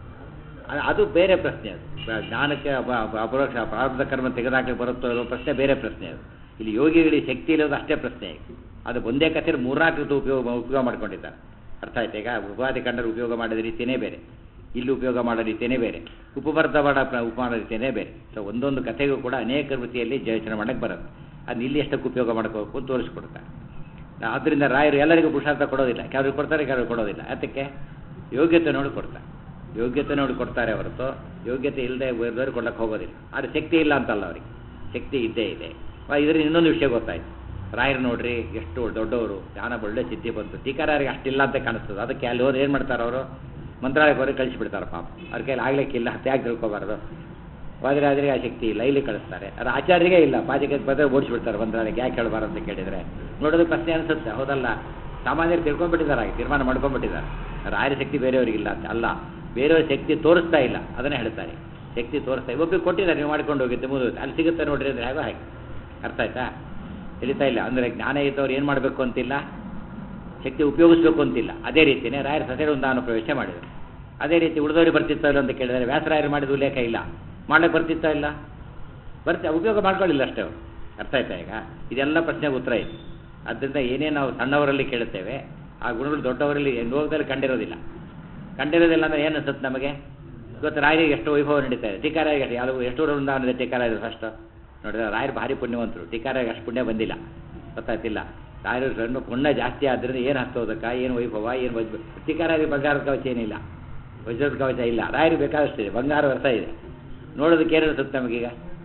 ಅ- ಅದು ಬೇರೆ ಪ್ರಶ್ನೆ ಅದು ಬ- ಜ್ಞಾನಕ್ಕೆ ಅಪ- ಅಪ- ಅಪರೋಕ್ಷ ಪ್ರಾರಬ್ಧ ಕರ್ಮ ತೆಗೆದಾಕಲಿಕ್ಕೆ ಬರುತ್ತೋ ಇರೋ ಪ್ರಶ್ನೆ ಬೇರೆ ಪ್ರಶ್ನೆ ಅದು ಇಲ್ಲಿ ಯೋಗಿಗಳಿಗೆ ಶಕ್ತಿ ಇರೋದು ಅಷ್ಟೇ ಪ್ರಶ್ನೆ ಈಗ ಅದು ಒಂದೇ ಕಥೆ ಮೂರ್ನಾಲ್ಕು ರೀತಿ ಉಪಯೋಗ ಉಪಯೋಗ ಮಾಡ್ಕೊಂಡಿದ್ದಾರೆ ಅರ್ಥ ಆಯ್ತು ಈಗ ಉಪಾಧಿ ಕಂಡರು ಉಪಯೋಗ ಮಾಡಿದ ರೀತಿಯೇ ಬೇರೆ ಇಲ್ಲಿ ಉಪಯೋಗ ಮಾಡೋ ರೀತಿಯೇ ಬೇರೆ ಉಪವರ್ಧಮಾನ ಉಪ ಮಾಡೋ ರೀತಿಯೇ ಬೇರೆ ಸೊ ಒಂದೊಂದು ಕಥೆಗೂ ಕೂಡ ಅನೇಕ ರೀತಿಯಲ್ಲಿ ಯೋಚನೆ ಮಾಡಕ್ಕೆ ಬರುತ್ತೆ ಅದನ್ನ ಇಲ್ಲಿ ಎಷ್ಟಕ್ಕೆ ಉಪಯೋಗ ಮಾಡ್ಕೋಬೇಕು ಅಂತ ತೋರಿಸ್ಕೊಡ್ತಾರೆ ಆದ್ದರಿಂದ ರಾಯರು ಎಲ್ಲರಿಗೂ ಪುರುಷಾರ್ಥ ಕೊಡೋದಿಲ್ಲ ಕೆಲವ್ರಿಗೆ ಕೊಡ್ತಾರೆ ಕೆಲವ್ರಿಗೆ ಕೊಡೋದಿಲ್ಲ ಅದಕ್ಕೆ ಯೋಗ್ಯತೆ ನೋಡಿ ಕೊಡ್ತಾರೆ ಯೋಗ್ಯತೆ ನೋಡಿ ಕೊಡ್ತಾರೆ ಹೊರತು ಯೋಗ್ಯತೆ ಇಲ್ಲದೆ ಬೇರೆದವ್ರಿಗೆ ಕೊಡಕ್ಕೆ ಹೋಗೋದಿಲ್ಲ ಆದರೆ ಶಕ್ತಿ ಇಲ್ಲ ಅಂತಲ್ಲ ಅವ್ರಿಗೆ ಶಕ್ತಿ ಇದ್ದೇ ಇದೆ ಇದರಿಂದ ಇನ್ನೊಂದು ವಿಷಯ ಗೊತ್ತಾಯ್ತು ರಾಯರು ನೋಡ್ರಿ ಎಷ್ಟು ದೊಡ್ಡವರು ಜ್ಞಾನ ಒಳ್ಳೆ ಸಿದ್ಧಿ ಬಂತು ಟೀಕಾರರಿಗೆ ಅಷ್ಟಿಲ್ಲ ಅಂತ ಕಾಣಿಸ್ತದೆ ಅದಕ್ಕೆ ಅಲ್ಲಿ ಹೋದ್ರೆ ಏನು ಮಾಡ್ತಾರೆ ಅವರು ಮಂತ್ರಾಲಯಕ್ಕೆ ಹೋದ್ರೆ ಕಳಿಸಿಬಿಡ್ತಾರೆ ಪಾಪ ಅವ್ರ ಕೈಲಿ ಆಗ್ಲಿಕ್ಕಿಲ್ಲ ಅಂತ ಯಾಕೆ ತಿಳ್ಕೊಬಾರ್ದು ವಾದಿರಾಜರಿಗೆ ಆ ಶಕ್ತಿ ಇಲ್ಲ ಇಲ್ಲಿ ಕಳಿಸ್ತಾರೆ ಅದು ಆಚಾರ್ಯರಿಗೆ ಇಲ್ಲ ಪಾಜಕಕ್ಕೆ ಬಂದರೆ ಓಡಿಸ್ಬಿಡ್ತಾರೆ ಮಂತ್ರಾಲಯಕ್ಕೆ ಯಾಕೆ ಹೇಳಬಾರ್ದು ಅಂತ ಕೇಳಿದರೆ ನೋಡೋದು ಪ್ರಶ್ನೆ ಅನಿಸುತ್ತೆ ಹೌದಲ್ಲ ಸಾಮಾನ್ಯರು ತಿಳ್ಕೊಂಡ್ಬಿಟ್ಟಿದ್ದಾರೆ ಹಾಗೆ ತೀರ್ಮಾನ ಮಾಡ್ಕೊಂಡ್ಬಿಟ್ಟಿದ್ದಾರೆ ರಾಯರ ಶಕ್ತಿ ಬೇರೆಯವರಿಗಿಲ್ಲ ಅಂತ ಅಲ್ಲ ಬೇರೆಯವ್ರ ಶಕ್ತಿ ತೋರಿಸ್ತಾ ಇಲ್ಲ ಅದನ್ನೇ ಹೇಳ್ತಾರೆ ಶಕ್ತಿ ತೋರಿಸ್ತಾ ಒಬ್ಬರಿಗೆ ಕೊಟ್ಟಿದ್ದಾರೆ ನೀವು ಮಾಡ್ಕೊಂಡು ಹೋಗಿದ್ದೆ ಮುಗಿದು ಅಲ್ಲಿ ಸಿಗುತ್ತೆ ನೋಡ್ರಿ ಅಂದರೆ ಹೇಗೋ ಹಾಗೆ ಅರ್ಥ ಆಯ್ತಾ ತಿಳಿತಾ ಇಲ್ಲ ಅಂದರೆ ಜ್ಞಾನ ಇದ್ದವ್ರು ಏನು ಮಾಡಬೇಕು ಅಂತಿಲ್ಲ ಶಕ್ತಿ ಉಪಯೋಗಿಸ್ಬೇಕು ಅಂತಿಲ್ಲ ಅದೇ ರೀತಿಯೇ ರಾಯರ ಸಸ್ಯವೃಂದಾನ ಪ್ರವೇಶ ಮಾಡಿದರು ಅದೇ ರೀತಿ ಉಳಿದವ್ರಿಗೆ ಬರ್ತಿತ್ತೋ ಇಲ್ಲ ಅಂತ ಕೇಳಿದರೆ ವ್ಯಾಸರಾಯರು ಮಾಡಿದ ಉಲ್ಲೇಖ ಇಲ್ಲ ಮಾಡಕ್ಕೆ ಬರ್ತಿತ್ತೋ ಇಲ್ಲ ಬರ್ತಿ ಉಪಯೋಗ ಮಾಡ್ಕೊಳ್ಳಿಲ್ಲ ಅಷ್ಟೇ ಅವರು ಅರ್ಥ ಆಯ್ತಾ ಈಗ ಇದೆಲ್ಲ ಪ್ರಶ್ನೆಗೆ ಉತ್ತರ ಇದೆ ಆದ್ದರಿಂದ ಏನೇ ನಾವು ಸಣ್ಣವರಲ್ಲಿ ಕೇಳುತ್ತೇವೆ ಆ ಗುಣಗಳು ದೊಡ್ಡವರಲ್ಲಿ ಲೋಕದಲ್ಲಿ ಕಂಡಿರೋದಿಲ್ಲ ಕಂಡಿರೋದಿಲ್ಲ ಅಂದರೆ ಏನು ಅನ್ಸುತ್ತೆ ನಮಗೆ ಇವತ್ತು ರಾಯರಿಗೆ ಎಷ್ಟು ವೈಭವ ನಡೀತಾ ಇದೆ ಟೀಕಾರಾಯರಿಗೆ ಎಷ್ಟು ಯಾವುದು ಎಷ್ಟು ವೃಂದಾವನದ ಟೀಕಾರಾಯರು ಫಸ್ಟ್ ನೋಡಿದ್ರೆ ರಾಯರು ಭಾರಿ ಪುಣ್ಯವಂತರು ಟೀಕಾರಾಯರಿಗೆ ಅಷ್ಟು ಪುಣ್ಯ ಬಂದಿಲ್ಲ ಗೊತ್ತಾಯ್ತಿಲ್ಲ ರಾಯರು ಸಣ್ಣ ಪುಣ್ಯ ಜಾಸ್ತಿ ಆದ್ದರಿಂದ ಏನು ಹಸ್ತೋದಕ್ಕ ಏನು ವೈಭವ ಏನು ವಜ್ರ ಟೀಕಾರಾಯರಿಗೆ ಬಂಗಾರದ ಕವಚ ಏನಿಲ್ಲ ವಜ್ರದ ಕವಚ ಇಲ್ಲ ರಾಯರಿಗೆ ಬೇಕಾದಷ್ಟಿದೆ ಬಂಗಾರ ವ್ಯರ್ಥ ಇದೆ ನೋಡೋದಕ್ಕೆ ಏನು ಅನ್ಸುತ್ತೆ ನಮಗೀಗ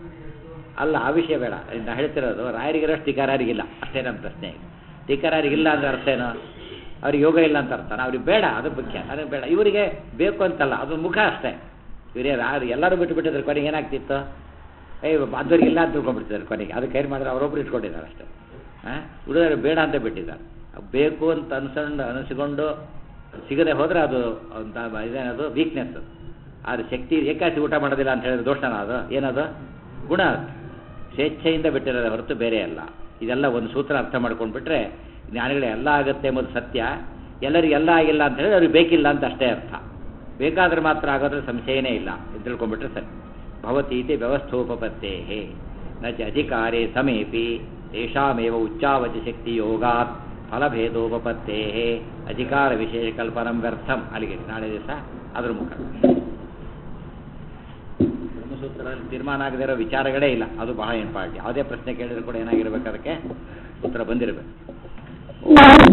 ಅಲ್ಲ ಆ ವಿಷಯ ಬೇಡ ನಾ ಹೇಳ್ತಿರೋದು ರಾಯರಿಗಿರೋಷ್ಟು ಟೀಕಾರಾರಿಗಿಲ್ಲ ಅಷ್ಟೇ ನಮ್ಮ ಪ್ರಶ್ನೆ ಟೀಕಾರಾರಿಗಿಲ್ಲ ಅಂದ್ರೆ ಅರ್ಥ ಏನು ಅವ್ರಿಗೆ ಯೋಗ ಇಲ್ಲ ಅಂತ ಅರ್ಥ ಅವ್ರಿಗೆ ಬೇಡ ಅದು ಮುಖ್ಯ ಅದಕ್ಕೆ ಬೇಡ ಇವರಿಗೆ ಬೇಕು ಅಂತಲ್ಲ ಅದು ಮುಖ ಅಷ್ಟೇ ಇವರೇ ಯಾರು ಎಲ್ಲರೂ ಬಿಟ್ಟು ಬಿಟ್ಟಿದ್ರೆ ಕೊನೆಗೆ ಏನಾಗ್ತಿತ್ತು ಏ ಬಾಂಧವರಿಗೆ ಇಲ್ಲ ಅಂತ ತಿಳ್ಕೊಂಡ್ಬಿಡ್ತಿದ್ದಾರೆ ಕೊನೆಗೆ ಅದಕ್ಕೆ ಏನು ಮಾಡಿದ್ರೆ ಅವರೊಬ್ರು ಇಟ್ಕೊಂಡಿದ್ದಾರೆ ಅಷ್ಟೇ ಹಾಂ ಹುಡುಗರು ಬೇಡ ಅಂತ ಬಿಟ್ಟಿದ್ದಾರೆ ಬೇಕು ಅಂತ ಅನ್ಸ್ಕೊಂಡು ಅನಿಸ್ಕೊಂಡು ಸಿಗದೆ ಹೋದರೆ ಅದು ಅಂತ ಇದೇನದು ವೀಕ್ನೆಸ್ ಆದರೆ ಶಕ್ತಿ ಏಕಾಸಿ ಊಟ ಮಾಡೋದಿಲ್ಲ ಅಂತ ಹೇಳಿದ್ರೆ ದೋಷನ ಅದು ಏನದು ಗುಣ ಅದು ಸ್ವೇಚ್ಛೆಯಿಂದ ಬಿಟ್ಟಿರೋದೇ ಹೊರತು ಬೇರೆ ಅಲ್ಲ ಇದೆಲ್ಲ ಒಂದು ಸೂತ್ರ ಅರ್ಥ ಮಾಡ್ಕೊಂಡ್ಬಿಟ್ರೆ ಜ್ಞಾನಿಗಳು ಎಲ್ಲ ಆಗುತ್ತೆ ಎಂಬುದು ಸತ್ಯ ಎಲ್ಲರಿಗೆ ಎಲ್ಲ ಆಗಿಲ್ಲ ಅಂತ ಹೇಳಿದ್ರೆ ಅವ್ರಿಗೆ ಬೇಕಿಲ್ಲ ಅಂತ ಅಷ್ಟೇ ಅರ್ಥ ಬೇಕಾದ್ರೆ ಮಾತ್ರ ಆಗೋದ್ರೆ ಸಂಶಯನೇ ಇಲ್ಲ ಅಂತ ತಿಳ್ಕೊಂಡ್ಬಿಟ್ರೆ ಸರಿ ಭವತಿ ಇತಿ ವ್ಯವಸ್ಥೋಪತ್ತೇ ನ ಚ ಅಧಿಕಾರೇ ಸಮೇಪಿ ತೇಷಾಮೇವ ಉಚ್ಚಾವಚ ಶಕ್ತಿ ಯೋಗಾತ್ ಫಲಭೇದೋಪತ್ತೇ ಅಧಿಕಾರ ವಿಶೇಷ ಕಲ್ಪನಂ ವ್ಯರ್ಥಂ ಅಲ್ಲಿಗೆ ನಾಳೆ ದಿವಸ ಅದ್ರ ಮುಖ ಬ್ರಹ್ಮಸೂತ್ರದಲ್ಲಿ ತೀರ್ಮಾನ ಆಗದೇ ಇರೋ ವಿಚಾರಗಳೇ ಇಲ್ಲ ಅದು ಬಹಳ ಇಂಪಾರ್ಟೆಂಟ್ ಯಾವುದೇ ಪ್ರಶ್ನೆ ಕೇಳಿದ್ರು ಕೂಡ ಏನಾಗಿರ್ಬೇಕು ಅದಕ್ಕೆ ಉತ್ತರ ಬಂದಿರಬೇಕು